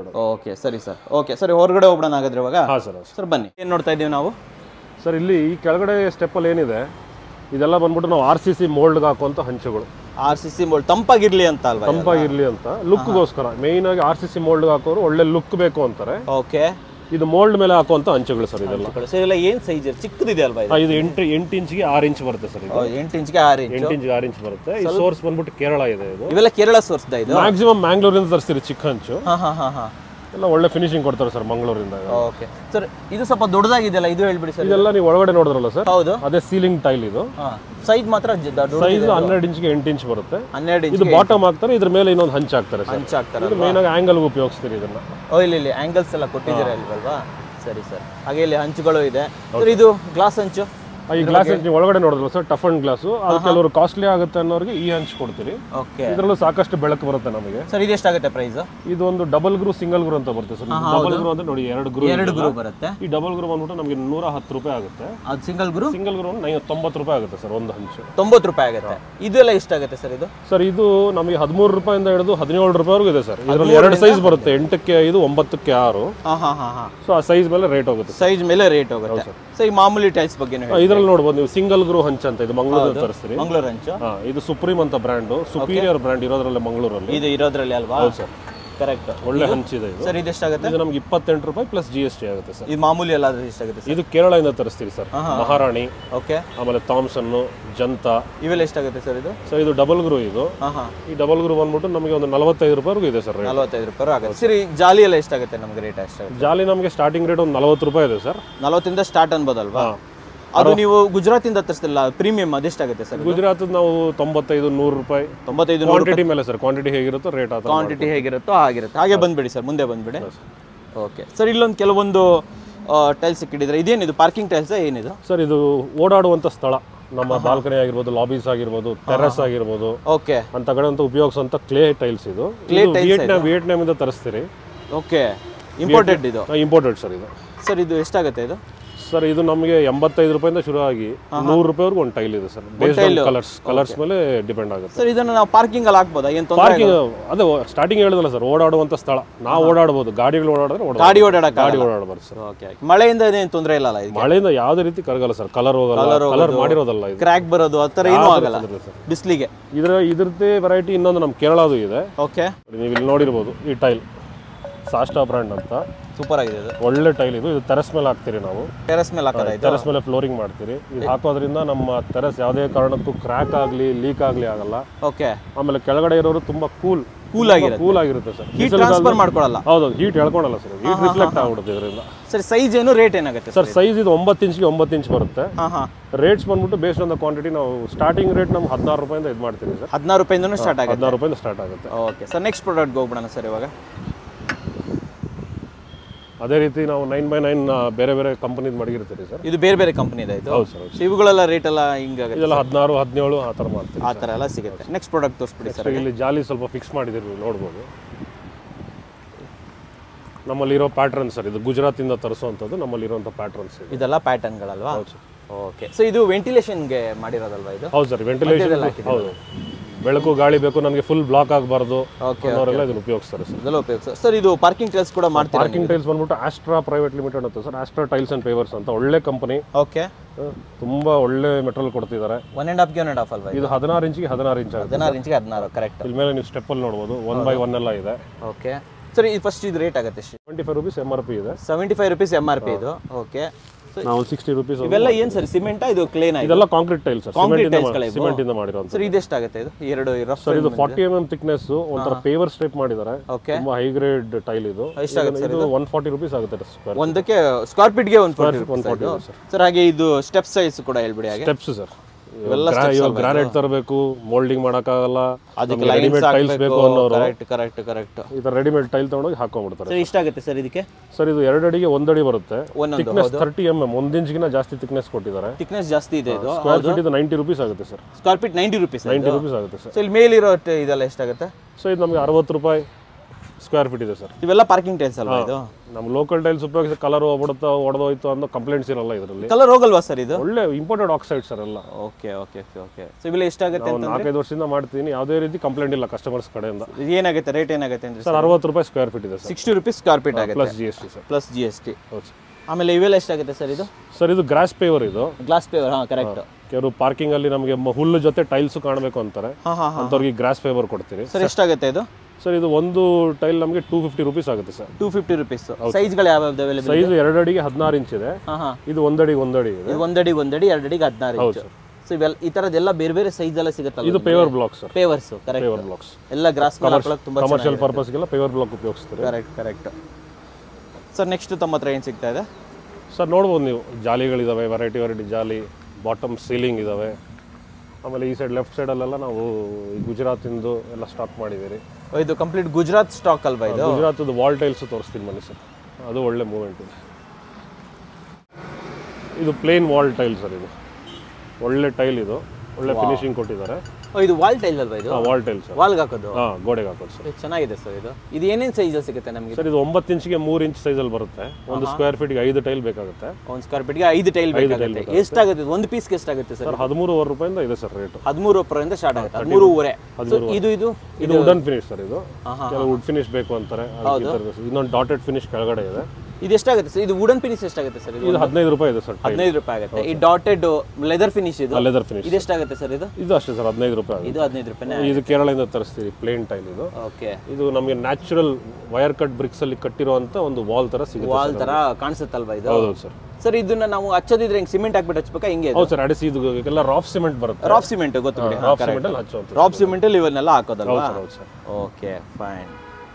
ಓಕೆ ಸರಿ ಸರ್ ಓಕೆ ಸರಿ ಹೊರಗಡೆ ಹೋಗ್ಬಿಡೋಣ ಹಾಗಾದ್ರೆ ಇವಾಗ ಹಾಂ ಸರ್ ಸರ್ ಬನ್ನಿ ಏನು ನೋಡ್ತಾ ಇದ್ದೀವಿ ನಾವು ಸರ್ ಇಲ್ಲಿ ಈ ಕೆಳಗಡೆ ಸ್ಟೆಪ್ಪಲ್ಲಿ ಏನಿದೆ ಇದೆಲ್ಲ ಬಂದ್ಬಿಟ್ಟು ನಾವು ಆರ್ ಸಿ ಸಿ ಮೋಲ್ಡ್ಗೆ ಹಾಕುವಂಥ ಹಂಚುಗಳು ಆರ್ ಸಿ ಸಿ ಬೋಲ್ಡ್ ತಂಪಾಗಿರ್ಲಿ ಅಂತ ಅಲ್ವಾ ತಂಪಾಗಿರ್ಲಿ ಅಂತ ಲುಕ್ಗೋಸ್ಕರ ಮೇಯ್ನ್ ಆಗಿ ಆರ್ ಸಿ ಸಿ ಮೋಲ್ಡ್ಗೆ ಹಾಕೋರು ಒಳ್ಳೆ ಲುಕ್ ಬೇಕು ಅಂತಾರೆ ಓಕೆ ಇದು ಮೋಲ್ಡ್ ಮೇಲೆ ಹಾಕುವಂಥ ಹಂಚುಗಳು ಸರ್ ಇದೆಲ್ಲ ಸರ್ ಇಲ್ಲ ಏನು ಸೈಜ್ ಚಿಕ್ಕದಿದೆ ಅಲ್ವಾ ಇದು ಆ, ಇದು ಎಂಟು ಎಂಟು ಇಂಚ್ಗೆ ಆರು ಇಂಚ್ ಬರುತ್ತೆ ಸರ್ ಇದು ಓ, ಎಂಟು ಇಂಚ್ಗೆ ಆರು ಇಂಚ್ ಎಂಟು ಇಂಚ್ಗೆ ಆರು ಇಂಚ್ ಬರುತ್ತೆ ಈ ಸೋರ್ಸ್ ಬಂದ್ಬಿಟ್ಟು ಕೇರಳ ಇದೆ ಇದು ಇವೆಲ್ಲ ಕೇರಳ ಸೋರ್ಸ್ದ ಇದು ಮ್ಯಾಕ್ಸಿಮಮ್ ಮ್ಯಾಂಗ್ಳೂರಿಂದ ತರಿಸ್ತೀರಿ ಚಿಕ್ಕ ಹಂಚು ಹಾ ಹಾ ಹಾ ಹಾ ಎಲ್ಲ ಒಳ್ಳೆ ಫಿನಿಶಿಂಗ್ ಕೊಡ್ತಾರೆ ಸರ್ ಮಂಗಳೂರಿಂದ ಓಕೆ ಸರ್ ಇದು ಸ್ವಲ್ಪ ದೊಡ್ಡದಾಗಿದೆಯಲ್ಲ ಇದು ಹೇಳ್ಬಿಡಿ ಸರ್ ಇದೆಲ್ಲ ನೀವು ಒಳಗಡೆ ನೋಡಿದ್ರಲ್ಲ ಸರ್ ಹೌದು ಅದೇ ಸೀಲಿಂಗ್ ಟೈಲ್ ಇದು ಹಾ ಸೈಜ್ ಮಾತ್ರ ಜ- ದೊಡ್ಡ ಸೈಜ್ ಹನ್ನೆರಡು ಇಂಚ್ಗೆ ಎಂಟು ಇಂಚ್ ಬರುತ್ತೆ ಹನ್ನೆರಡು ಇಂಚ್ ಇದು ಬಾಟಮ್ ಹಾಕ್ತಾರೆ ಇದ್ರ ಮೇಲೆ ಇನ್ನೊಂದು ಹಂಚ್ ಹಾಕ್ತಾರೆ ಸರ್ ಇಂಚ್ ಹಾಕ್ತಾರೆ ಇದು ಮೇನ್ ಆಗಿ ಆಂಗಲ್ ಉಪಯೋಗಿಸ್ತೀರಿ ಇದನ್ನ ಓ ಇಲ್ಲಿ ಇಲ್ಲಿ ಆಂಗಲ್ಸ್ ಎಲ್ಲ ಕೊಟ್ಟಿದ್ದೀರಾ ಇಲ್ವಲ್ವಾ ಸರಿ ಸರ್ ಹಾಗೆ ಇಲ್ಲಿ ಹಂಚುಗಳು ಇದೆ ಸರ್ ಇದು ಗ್ಲಾಸ್ ಹಂಚು ಆ, ಈ ಗ್ಲಾಸ್ ನೀವು ಒಳಗಡೆ ನೋಡಿದ್ರಲ್ಲ ಸರ್ ಟಫ್ ಅಂಡ್ ಗ್ಲಾಸು ಅದು ಕೆಲವರು ಕಾಸ್ಟ್ಲಿ ಆಗುತ್ತೆ ಅನ್ನೋರಿಗೆ ಈ ಹಂಚ್ ಕೊಡ್ತೀರಿ ಓಕೆ ಇದರಲ್ಲೂ ಸಾಕಷ್ಟು ಬೆಳಕು ಬರುತ್ತೆ ನಮಗೆ ಸರ್ ಇದು ಎಷ್ಟಾಗುತ್ತೆ ಪ್ರೈಸ್ ಇದು ಒಂದು ಡಬಲ್ ಗ್ರೂ ಸಿಂಗಲ್ ಗ್ರೂ ಅಂತ ಬರುತ್ತೆ ಸರ್ ಡಬಲ್ ಗ್ರೂ ಅಂದ್ರೆ ನೋಡಿ ಎರಡು ಗ್ರೂ ಎರಡು ಗ್ರೂ ಬರುತ್ತೆ ಈ ಡಬಲ್ ಗ್ರೂ ಬಂದ್ಬಿಟ್ಟು ನಮಗೆ ನೂರ ಹತ್ತು ರೂಪಾಯಿ ಆಗುತ್ತೆ ಅದು ಸಿಂಗಲ್ ಗ್ರೂ ಸಿಂಗಲ್ ಗ್ರೂ ನೈ ತೊಂಬತ್ತು ರೂಪಾಯಿ ಆಗುತ್ತೆ ಸರ್ ಒಂದು ಹಂಚು ತೊಂಬತ್ತು ರೂಪಾಯಿ ಆಗುತ್ತೆ ಇದೆಲ್ಲ ಎಷ್ಟಾಗುತ್ತೆ ಸರ್ ಇದು ಸರ್ ಇದು ನಮಗೆ ಹದಿಮೂರು ರೂಪಾಯಿಂದ ಹಿಡಿದು ಹದಿನೇಳು ರೂಪಾಯಿವರೆಗೂ ಇದೆ ಸರ್ ಇದರಲ್ಲಿ ಎರಡು ಸೈಜ್ ಬರುತ್ತೆ ಎಂಟಕ್ಕೆ ಐದು ಒಂಬತ್ತಕ್ಕೆ ಆರು ಹಾ ಹಾ ಹಾ ಹಾ ಸೊ ಆ ಸೈಜ್ ಮೇಲೆ ರೇಟ್ ಹೋಗುತ್ತೆ ಸೈಜ್ ಮೇಲೆ ರೇಟ್ ಹೋಗುತ್ತೆ ಸೊ ಈ ಮಾಮೂಲಿ ಟೈಲ್ಸ್ ಬಗ್ಗೆ ಇದರಲ್ಲಿ ನೋಡ್ಬೋದು ನೀವು ಸಿಂಗಲ್ ಗ್ರೂ ಹಂಚ್ ಅಂತ ಇದು ಮಂಗಳೂರಲ್ಲಿ ತರಿಸ್ತೀರಿ ಮಂಗಳೂರು ಹಂಚು ಹಾ ಇದು ಸುಪ್ರೀಂ ಅಂತ ಬ್ರ್ಯಾಂಡು ಸುಪೀರಿಯರ್ ಬ್ರ್ಯಾಂಡ್ ಇರೋದ್ರಲ್ಲಿ ಮಂಗಳೂರಲ್ಲಿ ಇದು ಇರೋದ್ರಲ್ಲಿ ಅಲ್ವಾ ಸರ್ ಕರೆಕ್ಟ್ ಒಳ್ಳೆ ಹಂಚಿದೆ ಇದು ಸರ್ ಇದು ಎಷ್ಟಾಗುತ್ತೆ ಇದು ನಮ್ಗೆ ಇಪ್ಪತ್ತೆಂಟು ರೂಪಾಯಿ ಪ್ಲಸ್ ಜಿ ಎಸ್ ಟಿ ಆಗುತ್ತೆ ಸರ್ ಇದು ಮಾಮೂಲಿ ಎಲ್ಲ ಎಷ್ಟಾಗುತ್ತೆ ಸರ್ ಇದು ಕೇರಳದಿಂದ ತರಿಸ್ತೀರಿ ಸರ್ ಮಹಾರಾಣಿ ಓಕೆ ಆಮೇಲೆ ಥಾಮ್ಸನ್ನು ಜಂತ ಇವೆಲ್ಲ ಎಷ್ಟಾಗುತ್ತೆ ಸರ್ ಇದು ಸೊ ಇದು ಡಬಲ್ ಗ್ರೂ ಇದು ಹಾ ಹಾ ಈ ಡಬಲ್ ಗ್ರೂ ಬಂದ್ಬಿಟ್ಟು ನಮಗೆ ಒಂದು ನಲವತ್ತೈದು ರೂಪಾಯಿವರೆಗೂ ಇದೆ ಸರ್ ರೇಟ್ ನಲವತ್ತೈದು ರೂಪಾಯಿ ಆಗುತ್ತೆ ಸರಿ ಜಾಲಿ ಎಲ್ಲ ಎಷ್ಟಾಗುತ್ತೆ ನಮಗೆ ರೇಟ್ ಎಷ್ಟಾಗುತ್ತೆ ಜಾಲಿ ನಮಗೆ ಸ್ಟಾರ್ಟಿಂಗ್ ರೇಟ್ ಒಂದು ನಲವತ್ತು ರೂಪಾಯಿ ಇದೆ ಸರ್ ನಲವತ್ತಿಂದ ಸ್ಟಾರ್ಟ್ ಅನ್ಬೋದಲ್ವಾ ಅದು ನೀವು ಗುಜರಾತಿಂದ ತರಿಸ್ತಿಲ್ಲ ಪ್ರೀಮಿಯಂ ಅದೆಷ್ಟಾಗುತ್ತೆ ಸರ್ ಗುಜರಾತ್ ನಾವು ತೊಂಬತ್ತೈದು ನೂರು ರೂಪಾಯಿ ತೊಂಬತ್ತೈದು ಕ್ವಾಂಟಿಟಿ ಮೇಲೆ ಸರ್ ಕ್ವಾಂಟಿಟಿ ಹೇಗಿರುತ್ತೋ ರೇಟ್ ಆ ಥರ ಕ್ವಾಂಟಿಟಿ ಹೇಗಿರುತ್ತೋ ಹಾಗಿರುತ್ತೆ ಹಾಗೆ ಬಂದ್ಬಿಡಿ ಸರ್ ಮುಂದೆ ಬಂದ್ಬಿಡಿ ಓಕೆ ಸರ್ ಇಲ್ಲೊಂದು ಕೆಲವೊಂದು ಟೈಲ್ಸ್ ಇಕ್ಕಿಟ್ಟಿದ್ರೆ ಇದೇನಿದು ಪಾರ್ಕಿಂಗ್ ಟೈಲ್ಸ್ ಏನಿದು ಸರ್ ಇದು ಓಡಾಡುವಂಥ ಸ್ಥಳ ನಮ್ಮ ಬಾಲ್ಕನಿ ಆಗಿರ್ಬೋದು ಲಾಬೀಸ್ ಆಗಿರ್ಬೋದು ಟೆರಸ್ ಆಗಿರ್ಬೋದು ಓಕೆ ಅಂತ ಕಡೆ ಅಂತ ಉಪಯೋಗಿಸುವಂಥ ಕ್ಲೇ ಟೈಲ್ಸ್ ಇದು ವಿಯೆಟ್ನಾಮ್ ವಿಯೆಟ್ನಾಮಿಂದ ತರಿಸ್ತೀರಿ ಓಕೆ ಇಂಪಾರ್ಟೆಂಟ್ ಇದು ಇಂಪೋರ್ಟೆಡ್ ಸರ್ ಇದು ಸರ್ ಇದು ಎಷ್ಟಾಗುತ್ತೆ ಇದು ಸರ್ ಇದು ನಮಗೆ ಎಂಬತ್ತೈದು ರೂಪಾಯಿಂದ ಶುರು ಆಗಿ ನೂರು ರೂಪಾಯಿವರೆಗೂ ಒಂದು ಟೈಲ್ ಇದೆ sir based on colours colours ಮೇಲೆ ಡಿಪೆಂಡ್ ಆಗುತ್ತೆ ಸರ್ ಇದನ್ನು ನಾವು ಪಾರ್ಕಿಂಗ್ ಅಲ್ಲಿ ಹಾಕ್ಬೋದಾ ಏನು ತೊಂದರೆ ಪಾರ್ಕಿಂಗ್ ಅದೇ ಸ್ಟಾರ್ಟಿಂಗ್ ಹೇಳಿದಲ್ಲ ಸರ್ ಓಡಾಡುವಂಥ ಸ್ಥಳ ನಾವು ಓಡಾಡ್ಬೋದು ಗಾಡಿಗಳು ಓಡಾಡಿದ್ರೆ ಓಡಾಡ ಗಾಡಿ ಓಡಾಡಕ್ಕೆ ಗಾಡಿ ಓಡಾಡಬಾರ್ದು ಸರ್ ಓಕೆ ಮಳೆಯಿಂದ ಏನು ತೊಂದರೆ ಇಲ್ಲಲ್ಲ ಇದು ಮಳೆಯಿಂದ ಯಾವುದೇ ರೀತಿ ಕರಗಲ್ಲ ಸರ್ ಕಲರ್ ಹೋಗಲ್ಲ ಕಲರ್ ಮಾಡಿರೋದಲ್ಲ ಇದು ಕ್ರ್ಯಾಕ್ ಬರೋದು ಆ ಥರ ಏನೂ ಆಗಲ್ಲ ತೊಂದ್ರೆ ಸರ್ ಬಿಸಿಲಿಗೆ ಇದರ ಇದ್ರದ್ದೇ ವೆರೈಟಿ ಇನ್ನೊಂದು ನಮ್ಮ ಕೇರಳದು ಇದೆ ಓಕೆ ನೀವು ಇಲ್ಲಿ ನೋಡಿರ್ಬೋದು ಈ ಟೈಲ್ ಸಾಸ್ಟಾ ಬ್ರ್ಯಾಂಡ್ ಅಂತ ಸೂಪರ್ ಆಗಿದೆ ಇದು ಒಳ್ಳೆ ಟೈಲ್ ಇದು ಇದು ಟೆರಸ್ ಮೇಲೆ ಹಾಕ್ತೀರಿ ನಾವು ಟೆರಸ್ ಮೇಲೆ ಹಾಕೋದ ಇದು ಟೆರಸ್ ಮೇಲೆ ಫ್ಲೋರಿಂಗ್ ಮಾಡ್ತೀರಿ ಇದು ಹಾಕೋದ್ರಿಂದ ನಮ್ಮ ಟೆರಸ್ ಯಾವುದೇ ಕಾರಣಕ್ಕೂ ಕ್ರ್ಯಾಕ್ ಆಗಲಿ ಲೀಕ್ ಆಗಲಿ ಆಗಲ್ಲ ಓಕೆ ಆಮೇಲೆ ಕೆಳಗಡೆ ಇರೋರು ತುಂಬಾ ಕೂಲ್ ಕೂಲ್ ಆಗಿರುತ್ತೆ ಕೂಲ್ ಆಗಿರುತ್ತೆ ಸರ್ ಹೀಟ್ ಟ್ರಾನ್ಸ್ಫರ್ ಮಾಡ್ಕೊಳಲ್ಲ ಹೌದು ಹೀಟ್ ಹೇಳ್ಕೊಳಲ್ಲ ಸರ್ ಹೀಟ್ ರಿಫ್ಲೆಕ್ಟ್ ಆಗ್ಬಿಡುತ್ತೆ ಇದರಿಂದ ಸರ್ ಸೈಜ್ ಏನು ರೇಟ್ ಏನಾಗುತ್ತೆ ಸರ್ ಸೈಜ್ ಇದು ಒಂಬತ್ತು ಇಂಚ್ಗೆ ಒಂಬತ್ತು ಇಂಚ್ ಬರುತ್ತೆ ಹಾಂ ಹಾಂ ರೇಟ್ಸ್ ಬಂದ್ಬಿಟ್ಟು ಬೇಸ್ಡ್ ಆನ್ ದ ಕ್ವಾಂಟಿಟಿ ನಾವು ಸ್ಟಾರ್ಟಿಂಗ್ ರೇಟ್ ನಮ್ಗೆ ಹದಿನಾರು ರೂಪಾಯಿಂದ ಇದು ಮಾಡ್ತೀವಿ ಸರ್ ಹದಿನಾರು ರೂಪಾಯಿಂದನೂ ಸ್ಟಾರ್ಟ್ ಆಗುತ್ತೆ ಹದಿನಾರು ರೂಪಾಯಿಂದ ಸ್ಟಾರ್ಟ್ ಆಗುತ್ತೆ ಓಕೆ ಸರ್ ನೆಕ್ಸ್ಟ್ ಪ್ರಾಡಕ್ಟ್ಗೆ ಹೋಗ್ಬಿಡೋಣ ಸರ್ ಇವಾಗ ಅದೇ ರೀತಿ ನಾವು ನೈನ್ ಬೈ ನೈನ್ ಬೇರೆ ಬೇರೆ ಕಂಪನಿದು ಮಡಗಿರ್ತೀರಿ ಸರ್ ಇದು ಬೇರೆ ಬೇರೆ ಕಂಪ್ನಿದ ಇದು ಹೌದು ಸರ್ So ಇವುಗಳೆಲ್ಲ ರೇಟ್ ಎಲ್ಲ ಹಿಂಗಾಗುತ್ತೆ ಇದೆಲ್ಲ ಹದಿನಾರು ಹದಿನೇಳು ಆ ಥರ ಮಾಡ್ತೀವಿ ಆ ಥರ ಎಲ್ಲ ಸಿಗುತ್ತೆ ನೆಕ್ಸ್ಟ್ ಪ್ರಾಡಕ್ಟ್ ತೋರಿಸ್ಬಿಡಿ ಸರ್ ಸೊ ಇಲ್ಲಿ ಜಾಲಿ ಸ್ವಲ್ಪ ಫಿಕ್ಸ್ ಮಾಡಿದ್ದೀರಿ ನೀವು ನೋಡ್ಬೋದು ನಮ್ಮಲ್ಲಿರೋ ಪ್ಯಾಟ್ರನ್ ಸರ್ ಇದು ಗುಜರಾತಿಂದ ತರಿಸುವಂಥದ್ದು ನಮ್ಮಲ್ಲಿರುವಂಥ ಪ್ಯಾಟ್ರನ್ಸ್ ಇದು ಇದೆಲ್ಲ ಪ್ಯಾಟರ್ನ್ಗಳಲ್ವಾ ಹೌದು ಸರ್ ಓಕೆ ಸೊ ಇದು ವೆಂಟಿಲೇಷನ್ಗೆ ಮಾಡಿರೋದಲ್ವಾ ಇದು ಹೌದು ಸರ್ ವೆಂಟಿಲೇಷನ್ ಹೌದು ಬೆಳಕು ಗಾಳಿ ಬೇಕು ನನಗೆ ಫುಲ್ ಬ್ಲಾಕ್ ಆಗಬಾರ್ದು ಓಕೆ ಅನ್ನೋರೆಲ್ಲ ಇದನ್ನು ಉಪಯೋಗಿಸ್ತಾರೆ ಸರ್ ಇದೆಲ್ಲ ಉಪಯೋಗ ಸರ್ ಇದು ಪಾರ್ಕಿಂಗ್ ಟೈಲ್ಸ್ ಕೂಡ ಮಾಡ್ತೀರಾ ಪಾರ್ಕಿಂಗ್ ಟೈಲ್ಸ್ ಬಂದ್ಬಿಟ್ಟು ಆಸ್ಟ್ರಾ ಪ್ರೈವೇಟ್ ಲಿಮಿಟೆಡ್ ಅಂತ sir Astra tiles and pavers ಅಂತ ಒಳ್ಳೆ ಕಂಪನಿ ಓಕೆ ತುಂಬಾ ಒಳ್ಳೆ ಮೆಟೀರಿಯಲ್ ಕೊಡ್ತಿದ್ದಾರೆ ಒನ್ ಆ್ಯಂಡ್ ಹಾಫ್ಗೆ ಒನ್ ಆ್ಯಂಡ್ ಹಾಫ್ ಅಲ್ವಾ ಇದು ಇದು ಹದಿನಾರು ಇಂಚಿಗೆ ಹದಿನಾರು ಇಂಚ್ ಆಗುತ್ತೆ ಹದಿನಾರು ಇಂಚ್ಗೆ ಹದಿನಾರು ಕರೆಕ್ಟ್ ಇಲ್ಲಿ ಮೇಲೆ ನೀವು ಸ್ಟೆಪ್ಪಲ್ಲಿ ನೋಡ್ಬೋದು ಒನ್ ಬೈ ಒನ್ ಎಲ್ಲ ಇದೆ ಓಕೆ ಸರ್ ಇದು ಫಸ್ಟ್ ಇದು ರೇಟ್ ಆಗುತ್ತೆ ಎಷ್ಟು twenty five rupees M R P ಇದೆ seventy five rupees M R P ಇದು ಓಕೆ ಸೊ ನಾವು ಸಿಕ್ಸ್ಟಿ ರುಪೀಸ್ ಇವೆಲ್ಲ ಏನು ಸರ್ ಸಿಮೆಂಟಾ ಇದು ಕ್ಲೇನ್ ಆಗಿದೆ ಇದೆಲ್ಲ concrete tile sir Concrete cement tiles ಗಳೇ ಇವು? ಸಿಮೆಂಟ್ ಇಂದ ಮಾಡಿರೋದು ಸರ್ ಇದೆಷ್ಟಾಗುತ್ತೆ ಇದು ಎರಡು ರಫ್ ಸರ್ ಇದು ಫಾರ್ಟಿ ಎಮ್ ಎಮ್ ಥಿಕ್ನೆಸ್ ಒಂಥರ ಪೇವರ್ ಸ್ಟೆಪ್ ಮಾಡಿದ್ದಾರೆ ಓಕೆ ತುಂಬಾ ಹೈ ಗ್ರೇಡ್ ಟೈಲ್ ಇದು ಎಷ್ಟಾಗುತ್ತೆ ಇದು ಒನ್ ಫಾರ್ಟಿ ರುಪೀಸ್ ಆಗುತ್ತೆ ಸ್ಕ್ವೇರ್ ಒಂದಕ್ಕೆ ಸ್ಕ್ವೇರ್ ಫೀಟ್ಗೆ ಒಂದು ಫೋರ್ಟಿ ಒನ್ ಫಾರ್ಟಿ ಸರ್ ಹಾಗೆ ಇದು ಸ್ಟೆಪ್ ಸೈಜ್ ಕೂಡ ಹೇಳ್ಬಿಡಿ ಹಾಗೆ ಸ್ಟೆಪ್ಸ್ ಸರ್ ಇವಾಗ ಗ್ರಾನೈಟ್ ತರಬೇಕು ಮೋಲ್ಡಿಂಗ್ ಮಾಡೋಕ್ಕಾಗಲ್ಲ ಅದಕ್ಕೆ ರೆಡಿಮೇಡ್ ಟೈಲ್ಸ್ ಬೇಕು ಅನ್ನೋರು ಕರೆಕ್ಟ್ ಕರೆಕ್ಟ್ ಕರೆಕ್ಟ್ ಈ ಥರ ರೆಡಿಮೇಡ್ ಟೈಲ್ ತಗೊಂಡೋಗಿ ಹಾಕೊಂಡ್ಬಿಡ್ತಾರೆ ಸರ್ ಇಷ್ಟಾಗುತ್ತೆ ಸರ್ ಇದಕ್ಕೆ ಸರ್ ಇದು ಎರಡು ಅಡಿಗೆ ಒಂದ್ ಅಡಿ ಬರುತ್ತೆ ಒಂದೊಂದು ಥಿಕ್ನೆಸ್ ಥರ್ಟಿ ಎಮ್ ಎಮ್ ಒಂದ್ ಇಂಚ್ಗಿನ ಜಾಸ್ತಿ ಥಿಕ್ನೆಸ್ ಕೊಟ್ಟಿದ್ದಾರೆ ಥಿಕ್ನೆಸ್ ಜಾಸ್ತಿ ಇದೆ ಇದು ಸ್ಕ್ವೇರ್ ಫೀಟ್ ಇದು ನೈಂಟಿ ರುಪೀಸ್ ಆಗುತ್ತೆ sir square feet ninety rupees ninety rupees ಆಗುತ್ತೆ ಸರ್ ಸೊ ಇಲ್ಲಿ ಮೇಲಿರೋ ಟ- ಇದೆಲ್ಲ ಎಷ್ಟಾಗುತ್ತೆ ಸೊ ಇದು ನಮಗೆ ಅರವತ್ತು ರೂಪಾಯಿ ಸ್ಕ್ವೇರ್ ಫೀಟ್ ಇದೆ ಸರ್ ಇವೆಲ್ಲ ಪಾರ್ಕಿಂಗ್ ಟೈಲ್ಸ್ ಅಲ್ವಾ ಇದು ನಮ್ಮ ಲೋಕಲ್ ಟೈಲ್ಸ್ ಉಪಯೋಗಿಸಿ ಕಲರ್ ಹೋಗ್ಬಿಡುತ್ತಾ ಹೊಡೆದೋಯ್ತು ಅನ್ನೋ ಕಂಪ್ಲೇಂಟ್ಸ್ ಇರಲ್ಲ ಇದರಲ್ಲಿ ಕಲರ್ ಹೋಗಲ್ವಾ ಸರ್ ಇದು ಒಳ್ಳೆ ಇಂಪೋರ್ಟೆಡ್ ಆಕ್ಸೈಡ್ ಸರ್ ಎಲ್ಲ okay okay okay okay so ಇವೆಲ್ಲ ಎಷ್ಟಾಗುತ್ತೆ ಒಂದು ನಾಲ್ಕೈದು ವರ್ಷದಿಂದ ಮಾಡ್ತೀನಿ ಯಾವುದೇ ರೀತಿ ಕಂಪ್ಲೇಂಟ್ ಇಲ್ಲ ಕಸ್ಟಮರ್ಸ್ ಕಡೆಯಿಂದ ಇದು ಏನಾಗುತ್ತೆ ರೇಟ್ ಏನಾಗುತ್ತೆ ಅಂದ್ರೆ ಸರ್ ಅರವತ್ತು ರೂಪಾಯಿ ಸ್ಕ್ವೇರ್ ಫೀಟ್ ಇದೆ sir sixty rupees square feet ಆಗುತ್ತೆ plus G S T sir plus G S T ಹೌದು ಸರ್ ಆಮೇಲೆ ಇವೆಲ್ಲ ಎಷ್ಟಾಗುತ್ತೆ ಸರ್ ಇದು ಸರ್ ಇದು ಗ್ರಾಸ್ ಪೇವರ್ ಇದು ಗ್ಲಾಸ್ ಪೇವರ್ ಹಾಂ ಕರೆಕ್ಟ್ ಕೆಲವರು ಪಾರ್ಕಿಂಗ್ ಅಲ್ಲಿ ನಮಗೆ ಮ- ಹುಲ್ಲು ಜೊತೆ ಟೈಲ್ಸ್ ಕಾಣಬೇಕು ಅಂತಾರೆ ಹಾಂ ಹಾಂ ಹಾಂ ಅಂಥವ್ರಿಗೆ ಗ್ರಾಸ್ ಪೇವರ್ ಕೊಡ್ತೀರಿ ಸರ್ ಎಷ್ಟಾಗುತ್ತೆ ಇದು ಸರ್ ಇದು ಒಂದು ಟೈಲ್ ನಮಗೆ ಟೂ ಫಿಫ್ಟಿ ರುಪೀಸ್ ಆಗುತ್ತೆ ಸರ್ ಟೂ ಫಿಫ್ಟಿ ರುಪೀಸ್ ಸೈಜ್ಗಳು ಯಾವ್ಯಾವ್ದು ಅವೈಲೇಬಲ್ ಸೈಜ್ ಎರಡು ಅಡಿಗೆ ಹದಿನಾರು ಇಂಚ್ ಇದೆ ಹಾಂ ಹಾಂ ಇದು ಒಂದಡಿ ಒಂದಡಿ ಇದೆ ಇದು ಒಂದಡಿ ಒಂದಡಿ ಎರಡಡಿಗೆ ಹದಿನಾರು ಇಂಚು ಸೊ ಇವೆಲ್ಲ ಈ ಥರದ್ದೆಲ್ಲ ಬೇರೆ ಬೇರೆ ಸೈಜ್ ಎಲ್ಲ ಸಿಗುತ್ತಲ್ಲ ಇದು paver block sir pavers correct paver blocks ಎಲ್ಲ ಗ್ರಾಸ್ ಮೇಲೆ ಹಾಕೊಳ್ಳೋಕೆ ತುಂಬ ಕಮರ್ಷಿಯಲ್ ಪರ್ಪಸ್ಗೆಲ್ಲ ಪೇವರ್ ಬ್ಲಾಕ್ ಉಪಯೋಗಿಸ್ತಾರೆ ಕರೆಕ್ಟ್ ಕರೆಕ್ಟ್ ಸರ್ ನೆಕ್ಸ್ಟ್ ತಮ್ಮ ಹತ್ರ ಏನು ಸಿಗ್ತಾ ಇದೆ ಸರ್ ನೋಡ್ಬೋದು ನೀವು ಜಾಲಿಗಳಿದಾವೆ ವೆರೈಟಿ ವೆರೈಟಿ ಜಾಲಿ ಬಾಟಮ್ ಸೀಲಿಂಗ್ ಇದಾವೆ ಆಮೇಲೆ ಈ ಸೈಡ್ ಲೆಫ್ಟ್ ಸೈಡಲ್ಲೆಲ್ಲ ನಾವು ಈ ಗುಜರಾತಿಂದು ಎಲ್ಲ ಸ್ಟಾಕ್ ಮಾಡಿದ್ದೀರಿ ಓ, ಇದು ಕಂಪ್ಲೀಟ್ ಗುಜರಾತ್ ಸ್ಟಾಕ್ ಅಲ್ವಾ ಇದು ಗುಜರಾತದ್ದು ವಾಲ್ ಟೈಲ್ಸ್ ತೋರಿಸ್ತೀನಿ ಬನ್ನಿ ಸರ್ ಅದು ಒಳ್ಳೆ ಮೂಮೆಂಟ್ ಇದೆ ಇದು ಪ್ಲೇನ್ ವಾಲ್ ಟೈಲ್ ಸರ್ ಇದು ಒಳ್ಳೆ ಟೈಲ್ ಇದು ಒಳ್ಳೆ ಫಿನಿಶಿಂಗ್ ಕೊಟ್ಟಿದ್ದಾರೆ ಓ, ಇದು ವಾಲ್ ಟೈಲ್ ಅಲ್ವಾ ಇದು ವಾಲ್ ಟೈಲ್ ಸರ್ ವಾಲ್ಗೆ ಹಾಕೋದು ಹಾಂ ಗೋಡೆಗೆ ಹಾಕೋದು ಸರ್ ಇದು ಚೆನ್ನಾಗಿದೆ ಸರ್ ಇದು ಇದು ಏನೇನು ಸೈಜಲ್ಲಿ ಸಿಗುತ್ತೆ ನಮಗೆ ಸರ್ ಇದು ಒಂಬತ್ತು ಇಂಚಿಗೆ ಮೂರು ಇಂಚ್ ಸೈಜಲ್ಲಿ ಬರುತ್ತೆ ಒಂದು ಸ್ಕ್ವೇರ್ ಫೀಟ್ಗೆ ಐದು ಟೈಲ್ ಬೇಕಾಗುತ್ತೆ ಒಂದು ಸ್ಕ್ವೇರ್ ಫೀಟ್ಗೆ ಐದು ಟೈಲ್ ಬೇಕಾಗುತ್ತೆ ಎಷ್ಟಾಗುತ್ತೆ ಇದು? ಒಂದು ಪೀಸ್ಗೆ ಎಷ್ಟಾಗುತ್ತೆ ಸರ್ ಸರ್ ಹದಿಮೂರುವರೆ ರೂಪಾಯಿಂದ ಇದೆ ಸರ್ ರೇಟು ಹದಿಮೂರು ರೂಪಾಯಿಂದ ಸ್ಟಾರ್ಟ್ ಆಗುತ್ತೆ ಹದಿಮೂರುವರೆ So, ಇದು ಇದು ಇದು ವುಡನ್ ಫಿನಿಶ್ ಸರ್ ಇದು ಕೆಲವು ವುಡ್ ಫಿನಿಶ್ ಬೇಕು ಅಂತಾರೆ ಅದಕ್ಕೆ ಈ ಥರದ್ದು. ಇನ್ನೊಂದು ಡಾಟೆಡ್ ಫಿನಿಶ್ ಕೆಳಗಡೆ ಇದೆ ಇದು ಎಷ್ಟಾಗುತ್ತೆ ಸರ್ ಇದು ವುಡನ್ ಫಿನಿಶ್ ಎಷ್ಟಾಗುತ್ತೆ ಸರ್ ಇದು ಇದು ಹದಿನೈದು ರೂಪಾಯಿ ಇದೆ ಸರ್ ಹದಿನೈದು ರೂಪಾಯಿ ಆಗುತ್ತೆ ಈ ಡಾಟೆಡ್ ಲೆದರ್ ಫಿನಿಶ್ ಇದು ಲೆದರ್ ಫಿನಿಶ್ ಇದು ಎಷ್ಟಾಗುತ್ತೆ ಸರ್ ಇದು ಇದು ಅಷ್ಟೇ ಸರ್ ಹದಿನೈದು ರೂಪಾಯಿ ಆಗುತ್ತೆ ಇದು ಹದಿನೈದು ರೂಪಾಯಿನೇ ಇದು ಕೇರಳದಿಂದ ತರಿಸ್ತೀವಿ ಪ್ಲೇನ್ ಟೈಲ್ ಇದು ಓಕೆ ಇದು ನಮಗೆ ನ್ಯಾಚುರಲ್ ವೈರ್ ಕಟ್ ಬ್ರಿಕ್ಸ್ ಅಲ್ಲಿ ಕಟ್ಟಿರುವಂತ ಒಂದು ವಾಲ್ ತರ ಸಿಗುತ್ತೆ ವಾಲ್ ತರ ಕಾಣಿಸುತ್ತಲ್ವಾ ಇದು ಹೌದು ಸರ್ ಸರ್ ಇದನ್ನ ನಾವು ಹಚ್ಚೋದಿದ್ರೆ ಹಿಂಗೆ ಸಿಮೆಂಟ್ ಹಾಕ್ಬಿಟ್ಟು ಹಚ್ಬೇಕಾ ಹಿಂಗೆ ಹೌದು ಸರ್ ಅಡಿಸಿ ಇದು ಎಲ್ಲ ರಾಫ್ ಸಿಮೆಂಟ್ ಬರುತ್ತೆ ರಾಫ್ ಸಿಮೆಂಟ್ ಗೊತ್ತು ಬಿಡಿ ರಾಫ್ ಸಿಮೆಂಟ್ ಅಲ್ಲಿ ಹಚ್ಚುವಂತ ರಾಫ್ ಸಿಮೆಂಟ್ ಅಲ್ಲಿ ಇವನ್ನೆಲ್ಲ ಹಾಕೋದಲ್ವಾ ಹೌದು sir okay fine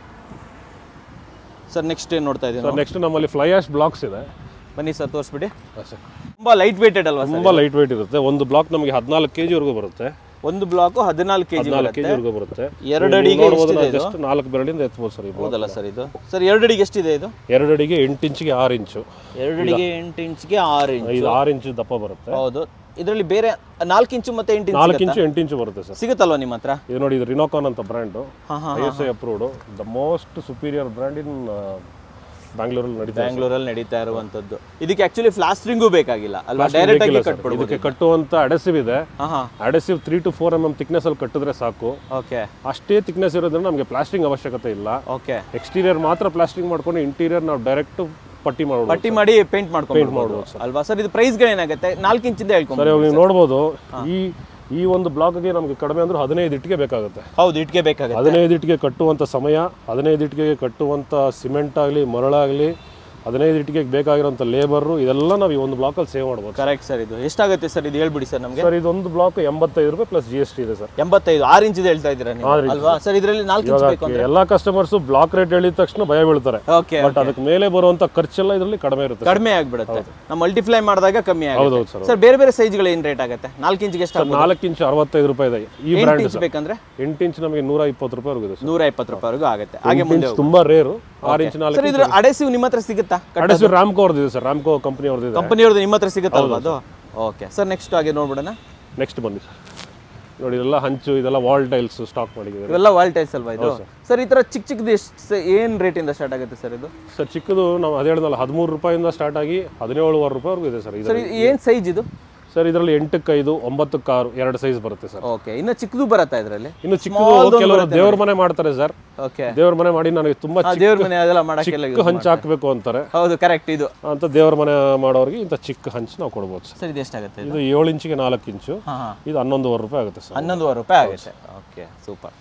sir next ಏನು ನೋಡ್ತಾ ಇದ್ದೀನಿ ಸರ್ ನೆಕ್ಸ್ಟ್ ನಮ್ಮಲ್ಲಿ ಫ್ಲೈ ಆಶ್ ಬ್ಲಾಕ್ಸ್ ಇದೆ ಬನ್ನಿ ಸರ್ ತೋರಿಸ್ಬಿಡಿ ಸರ್ ತುಂಬಾ ಲೈಟ್ ವೇಟೆಡ್ ಅಲ್ವಾ ಸರ್ ತುಂಬಾ ಲೈಟ್ weight ಇರುತ್ತೆ ಒಂದು ಬ್ಲಾಕ್ ನಮಗೆ ಹದಿನಾಲ್ಕು ಕೆಜಿ ವರೆಗೂ ಬರುತ್ತೆ ಒಂದು ಬ್ಲಾಕು ಹದಿನಾಲ್ಕು ಕೆಜಿ ಹದಿನಾಲ್ಕು ಕೆಜಿ ವರೆಗೂ ಬರುತ್ತೆ ಎರಡು ಅಡಿಗೆ ಎಷ್ಟಿದೆ ಇದು ಜಸ್ಟ್ ನಾಲ್ಕು ಬೆರಳಿಂದ ಎತ್ಬೋದು ಸರ್ ಈ ಬ್ಲಾಕ್ ಹೌದಲ್ಲ ಸರ್ ಇದು ಸರ್ ಎರಡು ಅಡಿಗೆ ಎಷ್ಟಿದೆ ಇದು ಎರಡು ಅಡಿಗೆ ಎಂಟು ಇಂಚಿಗೆ ಆರು ಇಂಚು ಎರಡು ಅಡಿಗೆ ಎಂಟು ಇಂಚ್ಗೆ ಆರು ಇಂಚ್ ಇದು ಆರು ಇಂಚು ದಪ್ಪ ಬರುತ್ತೆ ಹೌದು ಇದರಲ್ಲಿ ಬೇರೆ ನಾಲ್ಕು ಇಂಚು ಮತ್ತೆ ಎಂಟು ಇಂಚ್ ನಾಲ್ಕು ಇಂಚು ಎಂಟು ಇಂಚು ಬರುತ್ತೆ ಸರ್ ಸಿಗುತ್ತಲ್ವಾ ನಿಮ್ಮ ಹತ್ರ ಇದು ನೋಡಿ ಇದು ರಿನೋಕಾನ್ ಅಂತ ಬ್ರ್ಯಾಂಡು ಹಾ ಹಾ I S I approved the most superior brand in ಬ್ಯಾಂಗ್ಳೂರಲ್ಲಿ ನಡೀತಾ ಇದೆ ಬ್ಯಾಂಗ್ಳೂರಲ್ಲಿ ನಡೀತಾ ಇರುವಂತದ್ದು ಇದಕ್ಕೆ ಆಕ್ಚುಲಿ ಫ್ಲಾಸ್ಟ್ರಿಂಗು ಬೇಕಾಗಿಲ್ಲ ಅಲ್ವಾ ಡೈರೆಕ್ಟ್ ಆಗಿ ಕಟ್ಬಿಡ್ಬೋದು ಇದಕ್ಕೆ ಕಟ್ಟುವಂತ ಅಡೆಸಿವ್ ಇದೆ ಹಾ ಹಾ adhesive three to four M M thickness ಅಲ್ಲಿ ಕಟ್ಟಿದ್ರೆ ಸಾಕು ಓಕೆ ಅಷ್ಟೇ ಥಿಕ್ನೆಸ್ ಇರೋದ್ರಿಂದ ನಮಗೆ ಪ್ಲಾಸ್ಟಿಂಗ್ ಅವಶ್ಯಕತೆ ಇಲ್ಲ ಓಕೆ ಎಕ್ಸ್ಟೀರಿಯರ್ ಮಾತ್ರ ಪ್ಲಾಸ್ಟಿಂಗ್ ಮಾಡ್ಕೊಂಡು ಇಂಟೀರಿಯರ್ ನಾವು ಡೈರೆಕ್ಟ್ ಪಟ್ಟಿ ಮಾಡ್ಬೋದು ಪಟ್ಟಿ ಮಾಡಿ ಪೇಂಟ್ ಮಾಡ್ಕೊಂಡು ಅಲ್ವಾ ಸರ್ ಇದು ಪ್ರೈಸ್ಗಳು ಏನಾಗುತ್ತೆ ನಾಲ್ಕು ಇಂಚಿಂದ ಹೇಳ್ಕೊಂಡು ಸರ್ ಇವಾಗ ನೀವು ನೋಡ್ಬೋದು ಈ ಈ ಒಂದು ಬ್ಲಾಕ್ಗೆ ನಮಗೆ ಕಡಿಮೆ ಅಂದ್ರೆ ಹದಿನೈದು ಇಟ್ಟಿಗೆ ಬೇಕಾಗುತ್ತೆ ಹೌದು ಇಟ್ಗೆ ಬೇಕಾಗುತ್ತೆ ಹದಿನೈದು ಇಟ್ಟಿಗೆ ಕಟ್ಟುವಂಥ ಸಮಯ ಹದಿನೈದು ಇಟ್ಟಿಗೆಗೆ ಕಟ್ಟುವಂಥ ಸಿಮೆಂಟ್ ಆಗಲಿ ಮರಳಾಗಲಿ ಹದಿನೈದು ಇಟ್ಟಿಗೆಗೆ ಬೇಕಾಗಿರೋಂಥ ಲೇಬರು ಇದೆಲ್ಲ ನಾವು ಈ ಒಂದು ಬ್ಲಾಕಲ್ಲಿ ಸೇವ್ ಮಾಡ್ಬೋದು ಕರೆಕ್ಟ್ ಸರ್ ಇದು ಎಷ್ಟಾಗುತ್ತೆ ಸರ್ ಇದು ಹೇಳ್ಬಿಡಿ ಸರ್ ನಮಗೆ ಸರ್ ಇದೊಂದು ಬ್ಲಾಕ್ ಎಂಬತ್ತೈದು ರೂಪಾಯಿ ಪ್ಲಸ್ ಜಿ ಎಸ್ ಟಿ ಇದೆ ಸರ್ ಎಂಬತ್ತೈದು ಆರು ಇಂಚಿದ ಹೇಳ್ತಾ ಇದ್ದೀರಾ ನೀವು ಅಲ್ವಾ ಸರ್ ಇದರಲ್ಲಿ ನಾಲ್ಕು ಇಂಚ್ ಬೇಕು ಇವಾಗ ಎಲ್ಲ ಕಸ್ಟಮರ್ಸ್ ಬ್ಲಾಕ್ ರೇಟ್ ಹೇಳಿದ ತಕ್ಷಣ ಭಯ ಬೀಳ್ತಾರೆ ಓಕೆ ಬಟ್ ಅದಕ್ಕೆ ಮೇಲೆ ಬರುವಂಥ ಖರ್ಚೆಲ್ಲ ಇದರಲ್ಲಿ ಕಡಿಮೆ ಇರುತ್ತೆ ಕಡಿಮೆ ಆಗ್ಬಿಡುತ್ತೆ ನಾವು ಮಲ್ಟಿಪ್ಲೈ ಮಾಡಿದಾಗ ಕಮ್ಮಿ ಆಗುತ್ತೆ ಹೌದೌದು ಸರ್ ಸರ್ ಬೇರೆ ಬೇರೆ ಸೈಜ್ಗಳು ಏನು ರೇಟ್ ಆಗುತ್ತೆ ನಾಲ್ಕು ಇಂಚಿಗೆ ಎಷ್ಟು ನಾಲ್ಕು ಇಂಚ್ ಅರವತ್ತೈದು ರೂಪಾಯಿ ಇದೆ ಈ ಎಂಟು ಬ್ರ್ಯಾಂಡ್ ಇಂಚ್ ಬೇಕಂದ್ರೆ ಎಂಟು ಇಂಚ್ ನಮಗೆ ನೂರ ಇಪ್ಪತ್ತು ರೂಪಾಯಿ ಇದೆ ಸರ್ ನೂರ ಇಪ್ಪತ್ತು ರೂಪಾಯಿವರೆಗೂ ಆಗುತ್ತೆ ಹಾಗೆ ಮುಂದೆ ಇಂಚ್ ತುಂಬಾ ರೇರು ಆರು ಇಂಚ್ ನಾಲ್ಕು ಸರ್ ಇದ್ರ ಅಡೆಸಿವ್ ನಿಮ್ಮ ಹತ್ರ ಸಿಗುತ್ತಾ ಅಡೆಸಿವ್ ರಾಮ್ಕೋ ಅವ್ರದ್ದು ಸರ್ ರಾಮ್ಕೋ ಕಂಪನಿ ಅವ್ರದ್ದು ಇದೆ ಕಂಪನಿಯವ್ರದ್ದು ನಿಮ್ಮ ಹತ್ರ ಸಿಗುತ್ತಲ್ವಾ ಅದು ಓಕೆ ಸರ್ ನೆಕ್ಸ್ಟ್ ಹಾಗೆ ನೋಡ್ಬಿಡೋಣ ನೆಕ್ಸ್ಟ್ ಬನ್ನಿ ಸರ್ ನೋಡಿ ಇದೆಲ್ಲ ಹಂಚು ಇದೆಲ್ಲ ವಾಲ್ ಟೈಲ್ಸ್ ಸ್ಟಾಕ್ ಮಾಡಿದ್ದೀವಿ ಇವೆಲ್ಲ ವಾಲ್ ಟೈಲ್ಸ್ ಅಲ್ವಾ ಇದು ಸರ್ ಈ ತರ ಚಿಕ್ಕ ಚಿಕ್ಕದು ಎಷ್ಟು ಏನು ರೇಟಿಂದ ಸ್ಟಾರ್ಟ್ ಆಗುತ್ತೆ ಸರ್ ಇದು ಸರ್ ಚಿಕ್ಕದು ನಾವು ಅದೇ ಹೇಳಿದ್ನಲ್ಲ ಹದಿಮೂರು ರೂಪಾಯಿಂದ ಸ್ಟಾರ್ಟ್ ಆಗಿ ಹದಿನೇಳುವರೆ ರೂಪಾಯಿವರೆಗೂ ಇದೆ ಸರ್ ಇದು ಸರ್ ಏನು ಸೈಜ್ ಇದು ಸರ್ ಇದರಲ್ಲಿ ಎಂಟಕ್ಕೆ ಐದು ಒಂಬತ್ತಕ್ಕೆ ಆರು ಎರಡು ಸೈಜ್ ಬರುತ್ತೆ ಸರ್ ಓಕೆ ಇನ್ನು ಚಿಕ್ಕದು ಬರುತ್ತಾ ಇದರಲ್ಲಿ ಇನ್ನು ಚಿಕ್ಕದು ಕೆಲವರು ದೇವ್ರ ಮನೆ ಮಾಡ್ತಾರೆ ಸರ್ ಓಕೆ ದೇವ್ರ ಮನೆ ಮಾಡಿ ನನಗೆ ತುಂಬಾ ಚಿಕ್ಕ ದೇವ್ರ ಮನೆ ಅದೆಲ್ಲ ಮಾಡಕ್ಕೆಲ್ಲ ಚಿಕ್ಕ ಹಂಚು ಹಾಕಬೇಕು ಅಂತಾರೆ ಹೌದು ಕರೆಕ್ಟ್ ಇದು ಅಂತ ದೇವ್ರ ಮನೆ ಮಾಡೋರಿಗೆ ಇಂಥ ಚಿಕ್ಕ ಹಂಚು ನಾವು ಕೊಡ್ಬೋದು ಸರ್ ಸರ್ ಇದು ಎಷ್ಟಾಗುತ್ತೆ ಇದು ಇದು ಏಳು ಇಂಚಿಗೆ ನಾಲ್ಕು ಇಂಚು ಹಾಂ ಹಾಂ ಇದು ಹನ್ನೊಂದುವರೆ ರೂಪಾಯಿ ಆಗುತ್ತೆ ಸರ್ ಹನ್ನೊಂದುವರೆ ರೂಪಾಯಿ ಆಗುತ್ತೆ ಓಕೆ ಸೂಪರ್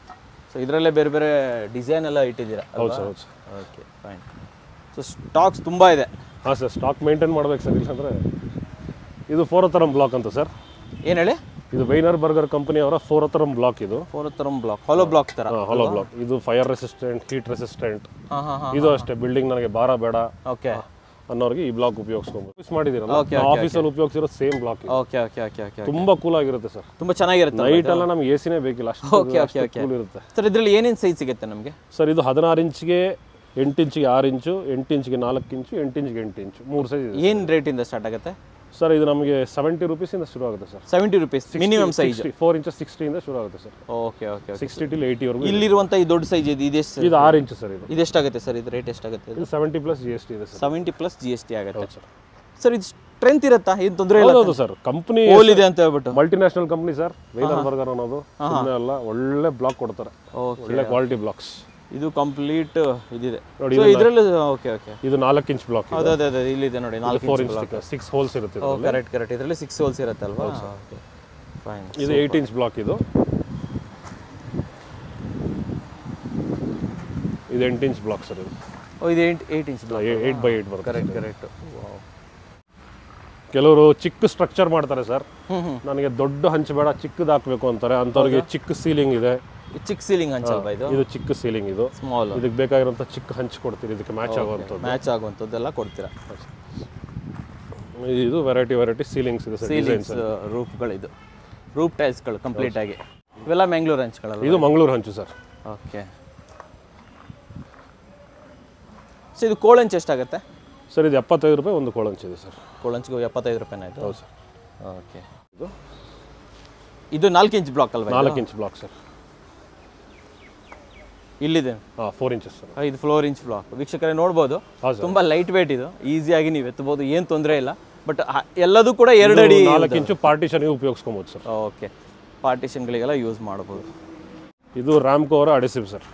ಸೊ ಇದರಲ್ಲೇ ಬೇರೆ ಬೇರೆ ಡಿಸೈನ್ ಎಲ್ಲ ಇಟ್ಟಿದ್ದೀರಾ ಹೌದು ಸರ್ ಹೌದು sir okay fine so stocks ತುಂಬ ಇದೆ ಹಾಂ ಸರ್ ಸ್ಟಾಕ್ ಮೇಂಟೈನ್ ಮಾಡ್ಬೇಕು ಸರ್ ಇಲ್ಲಾಂದರೆ ಇದು ಫೋರತರಂ ಬ್ಲಾಕ್ ಅಂತ ಸರ್ ಏನು ಹೇಳಿ ಇದು ವೈನರ್ ಬರ್ಗರ್ ಕಂಪನಿ ಅವರ ಫೋರತರಂ ಬ್ಲಾಕ್ ಇದು ಫೋರತ್ತರಂ ಬ್ಲಾಕ್ ಹಾಲೋ ಬ್ಲಾಕ್ ಥರ ಹಾಲೋ ಬ್ಲಾಕ್ ಇದು ಫೈರ್ ರೆಸಿಸ್ಟೆಂಟ್ ಹೀಟ್ ರೆಸಿಸ್ಟೆಂಟ್ ಹಾಂ ಹಾಂ ಹಾಂ ಇದು ಅಷ್ಟೇ ಬಿಲ್ಡಿಂಗ್ ನನಗೆ ಭಾರ ಬೇಡ ಓಕೆ ಅನ್ನೋರಿಗೆ ಈ ಬ್ಲಾಕ್ ಉಪಯೋಗಿಸ್ಕೊಂಡು ಯೂಸ್ ಮಾಡಿದಿರಲ್ಲ Okay, ಆಫೀಸಲ್ಲಿ ಉಪಯೋಗಿಸಿರೋ same block okay okay okay okay ತುಂಬಾ ಕೂಲ್ ಆಗಿರುತ್ತೆ ಸರ್ ತುಂಬ ಚೆನ್ನಾಗಿರುತ್ತೆ ನೈಟ್ ಎಲ್ಲ ನಮ್ಗೆ ಎ ಸಿನೇ ಬೇಕಿಲ್ಲ Okay, ಅಷ್ಟು okay, okay. ಕೂಲ್ ಇರುತ್ತೆ ಸರ್ ಇದರಲ್ಲಿ ಏನೇನು ಸೈಜ್ ಸಿಗುತ್ತೆ ನಮಗೆ ಸರ್ ಇದು ಹದಿನಾರು ಇಂಚಿಗೆ ಎಂಟು ಇಂಚಿಗೆ ಆರು ಇಂಚು ಎಂಟು ಇಂಚಿಗೆ ನಾಲ್ಕು ಇಂಚು ಎಂಟು ಇಂಚಿಗೆ ಎಂಟು ಇಂಚು ಮೂರು ಸೈಜ್ ಇದೆ ಏನು ರೇಟಿಂದ ಸ್ಟಾರ್ಟ್ ಆಗುತ್ತೆ ಸರ್ ಇದು ನಮಗೆ ಸೆವೆಂಟಿ ರುಪೀಸಿಂದ ಶುರು ಆಗುತ್ತೆ sir seventy rupees minimum size four inches ಸಿಕ್ಸ್ಟಿಯಿಂದ ಶುರು ಆಗುತ್ತೆ sir okay okay sixty till ಏಯ್ಟಿವರೆಗೂ ಇಲ್ಲಿರುವಂಥ ಈ ದೊಡ್ಡ ಸೈಜ್ ಇದು ಇದೆಷ್ಟು ಇದು ಆರು ಇಂಚು ಸರ್ ಇದು ಇದೆಷ್ಟಾಗುತ್ತೆ ಸರ್ ಇದು ರೇಟ್ ಎಷ್ಟಾಗುತ್ತೆ ಇದು ಇದು seventy plus G S T ಇದೆ sir seventy plus G S T ಆಗುತ್ತೆ ಸರ್ ಸರ್ ಇದು ಸ್ಟ್ರೆಂತ್ ಇರುತ್ತಾ ಏನು ತೊಂದರೆ ಇಲ್ಲ ಹೌದು ಸರ್ ಕಂಪ್ನಿ ಹೋಲ್ ಇದೆ ಅಂತ ಹೇಳ್ಬಿಟ್ಟು multinational company sir Wienerberger ಅನ್ನೋದು ಸುಮ್ಮನೆ ಅಲ್ಲ ಒಳ್ಳೆ ಬ್ಲಾಕ್ ಕೊಡ್ತಾರೆ ಓಕೆ ಒಳ್ಳೆ ಕ್ವಾಲಿಟಿ ಬ್ಲಾಕ್ಸ್ ಇದು ಕಂಪ್ಲೀಟ್ ಇದಿದೆ ನೋಡಿ, ಸೊ ಇದರಲ್ಲಿ ಓಕೆ ಓಕೆ ಇದು ನಾಲ್ಕು ಇಂಚ್ ಬ್ಲಾಕ್ ಅದೇ ಅದೇ ಅದೇ ಇಲ್ಲಿದೆ ನೋಡಿ ನಾಲ್ಕು ಫೋರ್ ಇಂಚ್ ಸಿಕ್ಸ್ ಹೋಲ್ಸ್ ಇರುತ್ತೆ ಇದು. ಕರೆಕ್ಟ್ ಕರೆಕ್ಟ್ ಇದರಲ್ಲಿ ಸಿಕ್ಸ್ ಹೋಲ್ಸ್ ಇರುತ್ತಲ್ವಾ ಫೈನ್ ಇದು ಏಯ್ಟ್ ಇಂಚ್ ಬ್ಲಾಕ್ ಇದು ಇದು ಎಂಟು ಇಂಚ್ ಬ್ಲಾಕ್ ಸರ್ ಇದು ಓ ಇದು eight eight inch eight by eight ಬರುತ್ತೆ ಕರೆಕ್ಟ್ ಕರೆಕ್ಟ್ ಕೆಲವರು ಚಿಕ್ಕ ಸ್ಟ್ರಕ್ಚರ್ ಮಾಡ್ತಾರೆ ಸರ್ ಹ್ಞೂ ಹ್ಞೂ ನನಗೆ ದೊಡ್ಡ ಹಂಚು ಬೇಡ ಚಿಕ್ಕದು ಹಾಕ್ಬೇಕು ಅಂತಾರೆ ಅಂಥವ್ರಿಗೆ ಚಿಕ್ಕ ಸೀಲಿಂಗ್ ಇದೆ ಚಿಕ್ಕ ಸೀಲಿಂಗ್ ಹಂಚಲ್ವಾ ಇದು ಇದು ಚಿಕ್ಕ ಸೀಲಿಂಗ್ ಇದು ಸ್ಮಾಲ್ ಇದಕ್ಕೆ ಬೇಕಾಗಿರೋಂಥ ಚಿಕ್ಕ ಹಂಚು ಕೊಡ್ತೀರಿ ಇದಕ್ಕೆ ಮ್ಯಾಚ್ ಆಗುವಂಥದ್ದು ಮ್ಯಾಚ್ ಆಗುವಂಥದ್ದೆಲ್ಲ ಕೊಡ್ತೀರಾ ಇದು ವೆರೈಟಿ ವೆರೈಟಿ ಸೀಲಿಂಗ್ಸ್ ಇದೆ ಸರ್ ಸೀಲಿಂಗ್ಸ್ ರೂಫ್ಗಳಿದು ರೂಫ್ ಟೈಲ್ಸ್ಗಳು ಕಂಪ್ಲೀಟ್ ಆಗಿ ಇವೆಲ್ಲ ಮ್ಯಾಂಗ್ಳೂರ್ ಹಂಚ್ಗಳಲ್ಲ ಇದು ಮಂಗಳೂರು ಹಂಚು ಸರ್ ಓಕೆ ಸೊ ಇದು ಕೋಳಂಚ್ ಎಷ್ಟಾಗುತ್ತೆ ಸರ್ ಇದು ಎಪ್ಪತ್ತೈದು ರೂಪಾಯಿ ಒಂದು ಕೋಳಂಚು ಇದೆ ಸರ್ ಕೋಳಂಚ್ಗೆ ಎಪ್ಪತ್ತೈದು ರೂಪಾಯಿನ ಇದು ಹೌದು ಸರ್ ಓಕೆ ಇದು ನಾಲ್ಕು ಇಂಚ್ ಬ್ಲಾಕ್ ಅಲ್ವಾ ಇದು? ನಾಲ್ಕು ಇಂಚ್ ಬ್ಲಾಕ್ ಸರ್ ಇಲ್ಲಿದೆ ಹಾಂ ಫೋರ್ ಇಂಚಸ್ ಸರ್ ಆ, ಇದು ಫ್ಲೋರ್ ಇಂಚ್ ಬ್ಲಾಕ್ ವೀಕ್ಷಕರೇ ನೋಡ್ಬೋದು ಹೌದು ತುಂಬಾ ಲೈಟ್ ವೇಟ್ ಇದು ಈಸಿಯಾಗಿ ನೀವು ಎತ್ತಬಹುದು ಏನು ತೊಂದರೆ ಇಲ್ಲ ಬಟ್ ಎಲ್ಲದೂ ಕೂಡ ಎರಡು ಅಡಿ ನಾಲ್ಕು ಇಂಚು ಪಾರ್ಟಿಷನ್ಗೆ ಉಪಯೋಗಿಸ್ಕೊಬೋದು ಸರ್ ಓಕೆ ಪಾರ್ಟಿಷನ್ಗಳಿಗೆಲ್ಲ ಯೂಸ್ ಮಾಡ್ಬೋದು ಇದು ರ್ಯಾಮ್ಕೋ ಅವರ ಅಡಿಸಿವ್ ಸರ್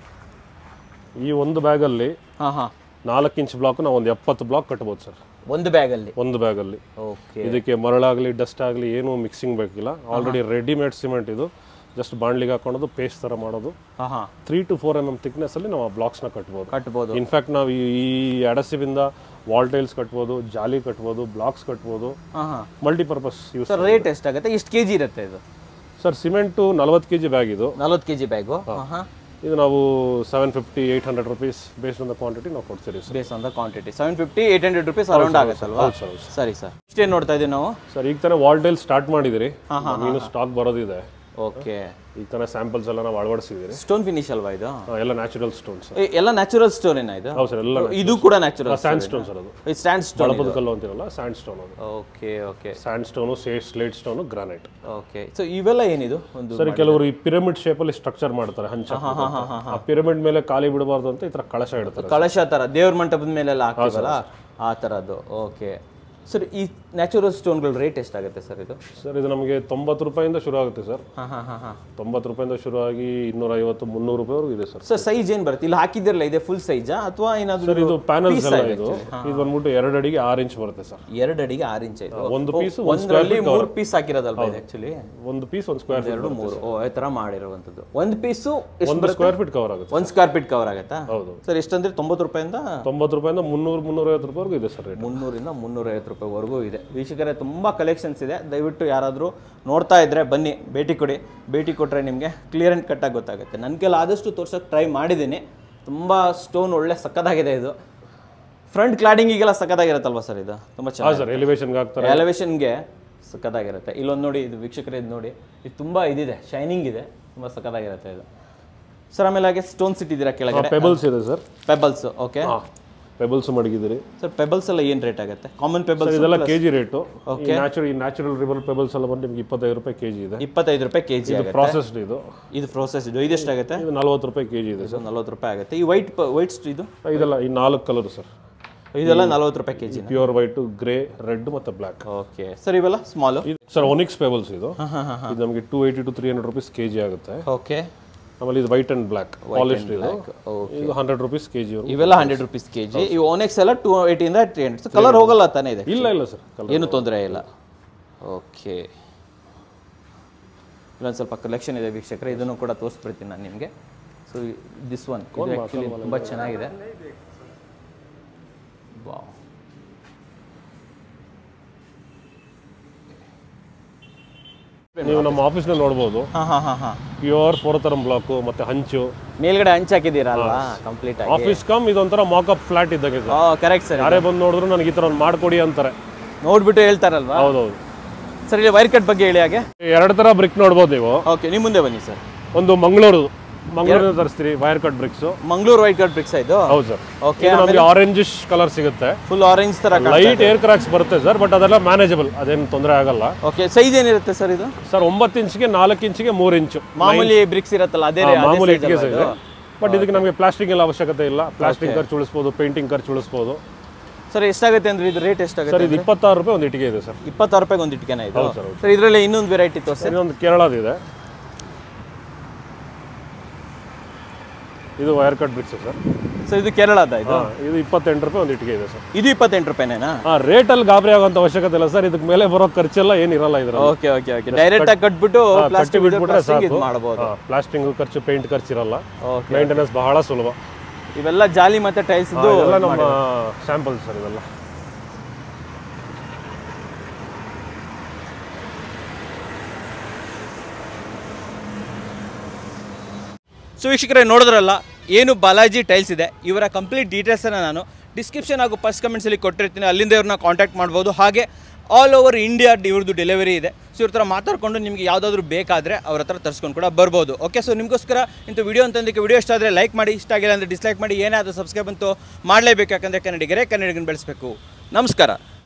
ಈ ಒಂದು ಬ್ಯಾಗಲ್ಲಿ ಹಾಂ ಹಾಂ ನಾಲ್ಕು ಇಂಚ್ ಬ್ಲಾಕ್ ನಾವು ಒಂದು ಎಪ್ಪತ್ತು ಬ್ಲಾಕ್ ಕಟ್ಬೋದು ಸರ್ ಒಂದು ಬ್ಯಾಗಲ್ಲಿ ಒಂದು ಬ್ಯಾಗಲ್ಲಿ ಓಕೆ ಇದಕ್ಕೆ ಮರಳಾಗಲಿ ಡಸ್ಟ್ ಆಗಲಿ ಏನೂ ಮಿಕ್ಸಿಂಗ್ ಬೇಕಿಲ್ಲ ಆಲ್ರೆಡಿ ರೆಡಿಮೇಡ್ ಸಿಮೆಂಟ್ ಇದು ಜಸ್ಟ್ ಬಾಣ್ಲಿಗೆ ಹಾಕೊಳ್ಳೋದು ಪೇಸ್ಟ್ ಥರ ಮಾಡೋದು ಹಾಂ ಹಾಂ three to four M M ಥಿಕ್ನೆಸ್ಸಲ್ಲಿ ನಾವು ಆ ಬ್ಲಾಕ್ಸ್ನ ಕಟ್ಬೋದು ಕಟ್ಬೋದು ಇನ್ಫ್ಯಾಕ್ಟ್ ನಾವು ಈ ಈ ಅಡಸಿವಿಂದ ವಾಲ್ ಟೈಲ್ಸ್ ಕಟ್ಬೋದು ಜಾಲಿ ಕಟ್ಬೋದು ಬ್ಲಾಕ್ಸ್ ಕಟ್ಬೋದು ಹಾಂ ಹಾಂ ಮಲ್ಟಿಪರ್ಪಸ್ ಯೂಸ್ ಸರ್ ರೇಟ್ ಎಷ್ಟಾಗುತ್ತೆ ಎಷ್ಟು ಕೆ ಜಿ ಇರುತ್ತೆ ಇದು ಸರ್ ಸಿಮೆಂಟು ನಲ್ವತ್ತು ಕೆ ಜಿ ಬ್ಯಾಗ್ ಇದು ನಲ್ವತ್ತು ಕೆ ಜಿ ಬ್ಯಾಗು ಹಾಂ ಹಾಂ ಇದು ನಾವು seven fifty eight hundred rupees based on the quantity ನಾವು ಕೊಡ್ತೀರಿ sir base on the quantity seven fifty eight hundred rupees around ಆಗುತ್ತಲ್ವಾ ಹೌದು ಸರ್ ಸರಿ ಸರ್ ಇಷ್ಟೇನು ನೋಡ್ತಾ ಇದ್ದೀವಿ ನಾವು ಸರ್ ಈಗ ತಾನೇ ವಾಲ್ ಟೈಲ್ ಸ್ಟಾರ್ಟ್ ಮಾಡಿದಿರಿ ನೀನು ಸ್ಟಾಕ್ ಬರೋದಿದೆ ಓಕೆ ಈಗ ತಾನೇ ಸ್ಯಾಂಪಲ್ಸ್ ಎಲ್ಲ ನಾವು ಅಳವಡಿಸಿದಿರಿ ಸ್ಟೋನ್ ಫಿನಿಶ್ ಅಲ್ವಾ ಇದು ಎಲ್ಲ ನ್ಯಾಚುರಲ್ ಸ್ಟೋನ್ಸ್ ಏ, ಎಲ್ಲ ನ್ಯಾಚುರಲ್ ಸ್ಟೋನ್ ಇದು ಹೌದು ಸರ್ ಎಲ್ಲ ಇದು ಕೂಡ ನ್ಯಾಚುರಲ್ ಸ್ಯಾಂಡ್ ಸ್ಟೋನ್ ಸರ್ ಅದು ಇದು ಸ್ಟ್ಯಾಂಡ್ ಸ್ಟೋನ್ ಬಳಪದ ಕಲ್ಲು ಅಂತಿರಲ್ಲ ಸ್ಯಾಂಡ್ ಸ್ಟೋನ್ ಅದು okay okay sand stone say slate stone granite okay so ಇವೆಲ್ಲ ಏನಿದು ಒಂದು ಸರಿ ಕೆಲವರು ಈ ಪಿರಮಿಡ್ ಶೇಪಲ್ಲಿ ಸ್ಟ್ರಕ್ಚರ್ ಮಾಡ್ತಾರೆ ಹಂಚ ಆ ಪಿರಮಿಡ್ ಮೇಲೆ ಖಾಲಿ ಬಿಡಬಾರ್ದು ಅಂತ ಈ ತರ ಕಳಶ ಇಡ್ತಾರೆ ಕಳಶ ಥರ ದೇವ್ರ ಮಂಟಪದ ಮೇಲೆಲ್ಲ ಹಾಕ್ತೀವಲ್ಲ ಆ ಥರದ್ದು ಓಕೆ ಸರ್ ಈ ನ್ಯಾಚುರಲ್ ಸ್ಟೋನ್ಗಳ ರೇಟ್ ಎಷ್ಟಾಗುತ್ತೆ ಸರ್ ಇದು ಸರ್ ಇದು ನಮಗೆ ತೊಂಬತ್ತು ರೂಪಾಯಿಂದ ಶುರು ಆಗುತ್ತೆ ಸರ್ ಹಾಂ ಹಾಂ ಹಾಂ ಹಾಂ ತೊಂಬತ್ತು ರೂಪಾಯಿಂದ ಶುರು ಆಗಿ ಇನ್ನೂರ ಐವತ್ತು ಮುನ್ನೂರು ರೂಪಾಯಿವರೆಗೂ ಇದೆ ಸರ್ ಸರ್ ಸೈಜ್ ಏನು ಬರುತ್ತೆ ಇಲ್ಲಿ ಹಾಕಿದಿರಲ್ಲ ಇದೆ ಫುಲ್ ಸೈಜಾ ಅಥವಾ ಏನಾದರೂ ಸರ್ ಇದು ಪ್ಯಾನಲ್ಸ್ ಎಲ್ಲ ಇದು ಇದು ಬಂದ್ಬಿಟ್ಟು ಎರಡು ಅಡಿಗೆ ಆರು ಇಂಚ್ ಬರುತ್ತೆ ಸರ್ ಎರಡು ಅಡಿಗೆ ಆರು ಇಂಚ್ ಆಯ್ತು ಒಂದು ಪೀಸ್ ಒಂದರಲ್ಲಿ ಮೂರು ಪೀಸ್ ಹಾಕಿರೋದಲ್ವಾ ಇದು ಆ್ಯಕ್ಚುಲಿ ಒಂದು ಪೀಸ್ ಒಂದು ಸ್ಕ್ವೇರ್ ಫೀಟ್ ಎರಡು ಮೂರು ಓ ಈ ಥರ ಮಾಡಿರುವಂಥದ್ದು ಒಂದು ಪೀಸು ಎಷ್ಟು ಒಂದು ಸ್ಕ್ವೇರ್ ಫೀಟ್ ಕವರ್ ಆಗುತ್ತೆ ಒಂದು ಸ್ಕ್ವೇರ್ ಫೀಟ್ ಕವರ್ ಆಗುತ್ತಾ ಹೌದು ಸರ್ ಎಷ್ಟಂದ್ರೆ ತೊಂಬತ್ತು ರೂಪಾಯಿಂದ ತೊಂಬತ್ತು ರೂಪಾಯಿಂದ ಮುನ್ನೂರು ಮುನ್ನೂರೈವತ್ತು ರೂಪಾಯಿವರೆಗೂ ಇದೆ ಸರ್ ರೇಟ್ ಮುನ್ನೂರಿಂದ ಮುನ್ನೂರೈವತ್ತು ರೂಪಾಯಿವರೆಗೂ ಇದೆ ವೀಕ್ಷಕರೇ ತುಂಬ ಕಲೆಕ್ಷನ್ಸ್ ಇದೆ ದಯವಿಟ್ಟು ಯಾರಾದರೂ ನೋಡ್ತಾ ಇದ್ದರೆ ಬನ್ನಿ ಭೇಟಿ ಕೊಡಿ ಭೇಟಿ ಕೊಟ್ಟರೆ ನಿಮಗೆ ಕ್ಲಿಯರ್ ಆ್ಯಂಡ್ ಕಟ್ಟಾಗಿ ಗೊತ್ತಾಗುತ್ತೆ ನನ್ನ ಕೈಲಿ ಆದಷ್ಟು ತೋರ್ಸೋಕ್ಕೆ ಟ್ರೈ ಮಾಡಿದ್ದೀನಿ ತುಂಬ ಸ್ಟೋನ್ ಒಳ್ಳೆ ಸಕ್ಕದಾಗಿದೆ ಇದು ಫ್ರಂಟ್ ಕ್ಲಾಡಿಂಗಿಗೆಲ್ಲ ಸಕ್ಕದಾಗಿರುತ್ತಲ್ವ ಸರ್ ಇದು ತುಂಬ ಹಾಂ ಚೆನ್ನಾಗಿ ಸರ್ ಎಲಿವೇಶನ್ಗೆ ಹಾಕ್ತಾರೆ ಎಲಿವೇಶನ್ಗೆ ಸಕ್ಕದಾಗಿರುತ್ತೆ ಇಲ್ಲೊಂದು ನೋಡಿ ಇದು ವೀಕ್ಷಕರೇ ಇದು ನೋಡಿ ಇದು ತುಂಬ ಇದಿದೆ ಶೈನಿಂಗ್ ಇದೆ ತುಂಬ ಸಕ್ಕದಾಗಿರುತ್ತೆ ಇದು ಸರ್ ಆಮೇಲೆ ಹಾಗೆ ಸ್ಟೋನ್ಸ್ ಇಟ್ಟಿದ್ದೀರಾ ಕೆಳಗಡೆ ಪೆಬಲ್ಸ್ ಇದೆ ಸರ್ ಪೆಬಲ್ಸ್ ಓಕೆ ಹಾಂ ಪೆಬಲ್ಸ್ ಮಡಗಿದ್ದೀರಿ ಸರ್ ಪೆಬಲ್ಸ್ ಎಲ್ಲ ಏನು ರೇಟ್ ಆಗುತ್ತೆ ಕಾಮನ್ ಸರ್ ಪೆಬಲ್ಸ್ ಇದೆಲ್ಲ ಕೆ ಜಿ ರೇಟು ನ್ಯಾಚುರಲ್ ಈ ನ್ಯಾಚುರಲ್ ರಿಬಲ್ ಪೆಬಲ್ಸ್ ಎಲ್ಲ ಬಂದು ನಿಮ್ಗೆ ಇಪ್ಪತ್ತೈದು ರೂಪಾಯಿ ಕೆ ಜಿ ಇದೆ ಇಪ್ಪತ್ತೈದು ರೂಪಾಯಿ ಕೆ ಜಿ ಆಗುತ್ತೆ ಪ್ರಾಸೆಸ್ಡ್ ಇದು ಇದು ಪ್ರೋಸೆಸ್ ಇದು ಇದು ಎಷ್ಟಾಗುತ್ತೆ ಇದು ನಲ್ವತ್ತು ರೂಪಾಯಿ ಕೆ ಜಿ ಇದೆ ಇದು ನಲ್ವತ್ತು ರೂಪಾಯಿ ಆಗುತ್ತೆ ಈ ವೈಟ್ ವೈಟ್ ಇದು ಸರ್ ಇದೆಲ್ಲ ಈ ನಾಲ್ಕು ಕಲರ್ ಸರ್ ಇದೆಲ್ಲ ನಲ್ವತ್ತು ರೂಪಾಯಿ K G pure white grey red ಮತ್ತು ಬ್ಲ್ಯಾಕ್ ಓಕೆ ಸರ್ ಇವೆಲ್ಲ ಸ್ಮಾಲು ಇದು ಸರ್ ಒನಿಕ್ಸ್ ಪೆಬಲ್ಸ್ ಇದು ಇದು ನಮಗೆ two eighty to three hundred rupees K G ಆಗುತ್ತೆ ಓಕೆ ಆಮೇಲೆ ಇದು ವೈಟ್ ಆ್ಯಂಡ್ ಬ್ಲ್ಯಾಕ್ ಪಾಲಿಶ್ಡ್ ಇದು ಇದು ಹಂಡ್ರೆಡ್ ರುಪೀಸ್ ಕೆ ಜಿ ಇವೆಲ್ಲ ಹಂಡ್ರೆಡ್ ರುಪೀಸ್ ಕೆ ಜಿ ಈ ಓನೆಕ್ಸ್ ಎಲ್ಲ ಟೂ ಏಯ್ಟಿಯಿಂದ ತ್ರೀ ಹಂಡ್ರೆಡ್ ಕಲರ್ ಹೋಗಲ್ಲ ತಾನೇ ಇದೆ ಇಲ್ಲ ಇಲ್ಲ ಸರ್ ಕಲರ್ ಏನು ತೊಂದರೆ ಇಲ್ಲ ಓಕೆ ಇಲ್ಲೊಂದು ಸ್ವಲ್ಪ ಕಲೆಕ್ಷನ್ ಇದೆ ವೀಕ್ಷಕರೇ ಇದನ್ನು ಕೂಡ ತೋರಿಸ್ಬಿಡ್ತೀನಿ ನಾನು ನಿಮಗೆ ಸೊ ದಿಸ್ ಒನ್ ಇದು ಆ್ಯಕ್ಚುಲಿ ತುಂಬ ಚೆನ್ನಾಗಿದೆ ವಾವ್ ನೀವು ನಮ್ಮ ಆಫೀಸ್ನ ನೋಡ್ಬೋದು ಹಾಂ ಹಾಂ ಹಾಂ ಹಾಂ ಪ್ಯೂರ್ ಫೋರತರಂ ಬ್ಲಾಕು ಮತ್ತೆ ಹಂಚು ಮೇಲ್ಗಡೆ ಹಂಚ್ ಹಾಕಿದ್ದೀರಾ ಅಲ್ವಾ ಕಂಪ್ಲೀಟ್ ಆಗಿ ಆಫೀಸ್ ಕಮ್ ಇದೊಂಥರ ಮಾಕಪ್ ಫ್ಲಾಟ್ ಇದ್ದಂಗೆ ಸರ್ ಓ ಕರೆಕ್ಟ್ ಸರ್ ಯಾರೇ ಬಂದು ನೋಡಿದ್ರು ನನಗೆ ಈ ಥರ ಒಂದು ಮಾಡ್ಕೊಡಿ ಅಂತಾರೆ ನೋಡ್ಬಿಟ್ಟು ಹೇಳ್ತಾರಲ್ವಾ ಹೌದೌದು ಸರ್ ಇಲ್ಲಿ ವೈರ್ ಕಟ್ ಬಗ್ಗೆ ಹೇಳಿ ಹಾಗೆ ಎರಡು ಥರ ಬ್ರಿಕ್ ನೋಡ್ಬೋದು ನೀವು ಓಕೆ ನಿಮ್ಮ ಮುಂದೆ ಬನ್ನಿ ಸರ್ ಒಂದು ಮಂಗಳೂರು ಮಂಗಳೂರಿಂದ ತರಿಸ್ತೀರಿ wire cut bricks Mangaluru white card bricks ಇದು ಹೌದು ಸರ್ ಓಕೆ ಇದು ನಮಗೆ ಆರೆಂಜಿಶ್ ಕಲರ್ ಸಿಗುತ್ತೆ ಫುಲ್ ಆರೆಂಜ್ ತರ ಲೈಟ್ ಏರ್ ಕ್ರಾಕ್ಸ್ ಬರುತ್ತೆ ಸರ್ ಬಟ್ ಅದೆಲ್ಲ ಮ್ಯಾನೇಜಬಲ್ ಅದೇನು ತೊಂದರೆ ಆಗಲ್ಲ ಓಕೆ ಸೈಜ್ ಏನಿರುತ್ತೆ ಸರ್ ಇದು ಸರ್ ಒಂಬತ್ತು ಇಂಚ್ಗೆ ನಾಲ್ಕು ಇಂಚಿಗೆ ಮೂರು ಇಂಚು ಮಾಮೂಲಿ ಬ್ರಿಕ್ಸ್ ಇರುತ್ತಲ್ಲ ಅದೇ ಹಾ, ಅದೇ ಮಾಮೂಲಿ size ಇಟ್ಟಿಗೆ ಅಲ್ವಾ ಸೈಜ್ ಇದು? ಬಟ್ ಇದಕ್ಕೆ ನಮಗೆ ಪ್ಲಾಸ್ಟಿಕ್ ಎಲ್ಲ ಅವಶ್ಯಕತೆ ಇಲ್ಲ ಪ್ಲಾಸ್ಟಿಕ್ ಖರ್ಚು ಉಳಿಸ್ಬೋದು ಪೇಂಟಿಂಗ್ ಖರ್ಚು ಉಳಿಸ್ಬೋದು ಸರ್ ಎಷ್ಟಾಗುತ್ತೆ ಅಂದ್ರೆ ಇದು ರೇಟ್ ಎಷ್ಟಾಗುತ್ತೆ ಸರ್ ಇದು ಇಪ್ಪತ್ತಾರು ರೂಪಾಯಿ ಒಂದು ಇಟ್ಟಿಗೆ ಇದೆ ಸರ್ ಇಪ್ಪತ್ತಾರು ರೂಪಾಯಿಗೆ ಒಂದು ಇಟ್ಕೆನ ಇದು ಹೌದು ಸರ್ ಹೌದು. ಸರ್ ಇದರಲ್ಲಿ ಇನ್ನೊಂದು ವೆರೈಟಿ ತೋರಿಸಿ ಇದೊಂದು ಕೇರಳದಿದೆ ಇದು wire cut bricks sir sir ಇದು ಕೇರಳದ ಇದು ಹಾ, ಇದು ಇಪ್ಪತ್ತೆಂಟು ರೂಪಾಯಿ ಒಂದು ಇಟ್ಟಿಗೆ ಇದೆ ಸರ್ ಇದು ಇಪ್ಪತ್ತೆಂಟು ರೂಪಾಯಿನೇನಾ ಆ ರೇಟಲ್ಲಿ ಗಾಬರಿ ಆಗುವಂತ ಅವಶ್ಯಕತೆ ಇಲ್ಲ ಸರ್ ಇದಕ್ಕೆ ಮೇಲೆ ಬರೋ ಖರ್ಚೆಲ್ಲ ಏನಿರಲ್ಲ ಇದ್ರಲ್ಲಿ ಓಕೆ ಓಕೆ ಓಕೆ ಡೈರೆಕ್ಟ್ ಆಗಿ ಕಟ್ಬಿಟ್ಟು ಕಟ್ಟಿ ಪ್ಲಾಸ್ಟಿಕ್ ಬಿಟ್ಬಿಟ್ರೆ ಇದು ಸಾಕು ಮಾಡಬಹುದು ಪ್ಲಾಸ್ಟಿಂಗ್ ಖರ್ಚು ಪೇಂಟ್ ಖರ್ಚು ಇರಲ್ಲ ಓಕೆ ಮೇಂಟೆನೆನ್ಸ್ ಬಹಳ ಸುಲಭ ಇವೆಲ್ಲ ಜಾಲಿ ಮತ್ತೆ ಟೈಲ್ಸ್ ಇದು ಇದೆಲ್ಲ ನಮ್ಮ ಸ್ಯಾಂಪಲ್ ಸರ್ ಇದೆಲ್ಲ ಸೊ ವೀಕ್ಷಕರೇ ನೋಡಿದ್ರಲ್ಲ ಏನು ಬಾಲಾಜಿ ಟೈಲ್ಸ್ ಇದೆ ಇವರ ಕಂಪ್ಲೀಟ್ ಡೀಟೇಲ್ಸನ್ನು ನಾನು ಡಿಸ್ಕ್ರಿಪ್ಷನ್ ಹಾಗೂ ಫಸ್ಟ್ ಕಮೆಂಟ್ಸಲ್ಲಿ ಕೊಟ್ಟಿರ್ತೀನಿ ಅಲ್ಲಿಂದ ಇವ್ರನ್ನ ಕಾಂಟ್ಯಾಕ್ಟ್ ಮಾಡ್ಬೋದು ಹಾಗೆ ಆಲ್ ಓವರ್ ಇಂಡಿಯಾ ಇವ್ರದ್ದು ಡೆಲಿವರಿ ಇದೆ ಸೊ ಇವ್ರ ಹತ್ರ ಮಾತಾಡ್ಕೊಂಡು ನಿಮಗೆ ಯಾವುದಾದ್ರೂ ಬೇಕಾದರೆ ಅವ್ರ ಹತ್ರ ತರಿಸ್ಕೊಂಡು ಕೂಡ ಬರ್ಬೋದು ಓಕೆ ಸೊ ನಿಮಗೋಸ್ಕರ ಇಂಥ ವಿಡಿಯೋ ಅಂತಂದಕ್ಕೆ ವಿಡಿಯೋ ಇಷ್ಟ ಆದರೆ ಲೈಕ್ ಮಾಡಿ ಇಷ್ಟ ಆಗಿಲ್ಲ ಅಂದರೆ ಡಿಸ್ಲೈಕ್ ಮಾಡಿ ಏನಾದರೂ ಸಬ್ಸ್ಕ್ರೈಬ್ ಅಂತೂ ಮಾಡಲೇಬೇಕು ಯಾಕಂದರೆ ಕನ್ನಡಿಗರೇ ಕನ್ನಡಿಗನ ಬೆಳೆಸಬೇಕು ನಮಸ್ಕಾರ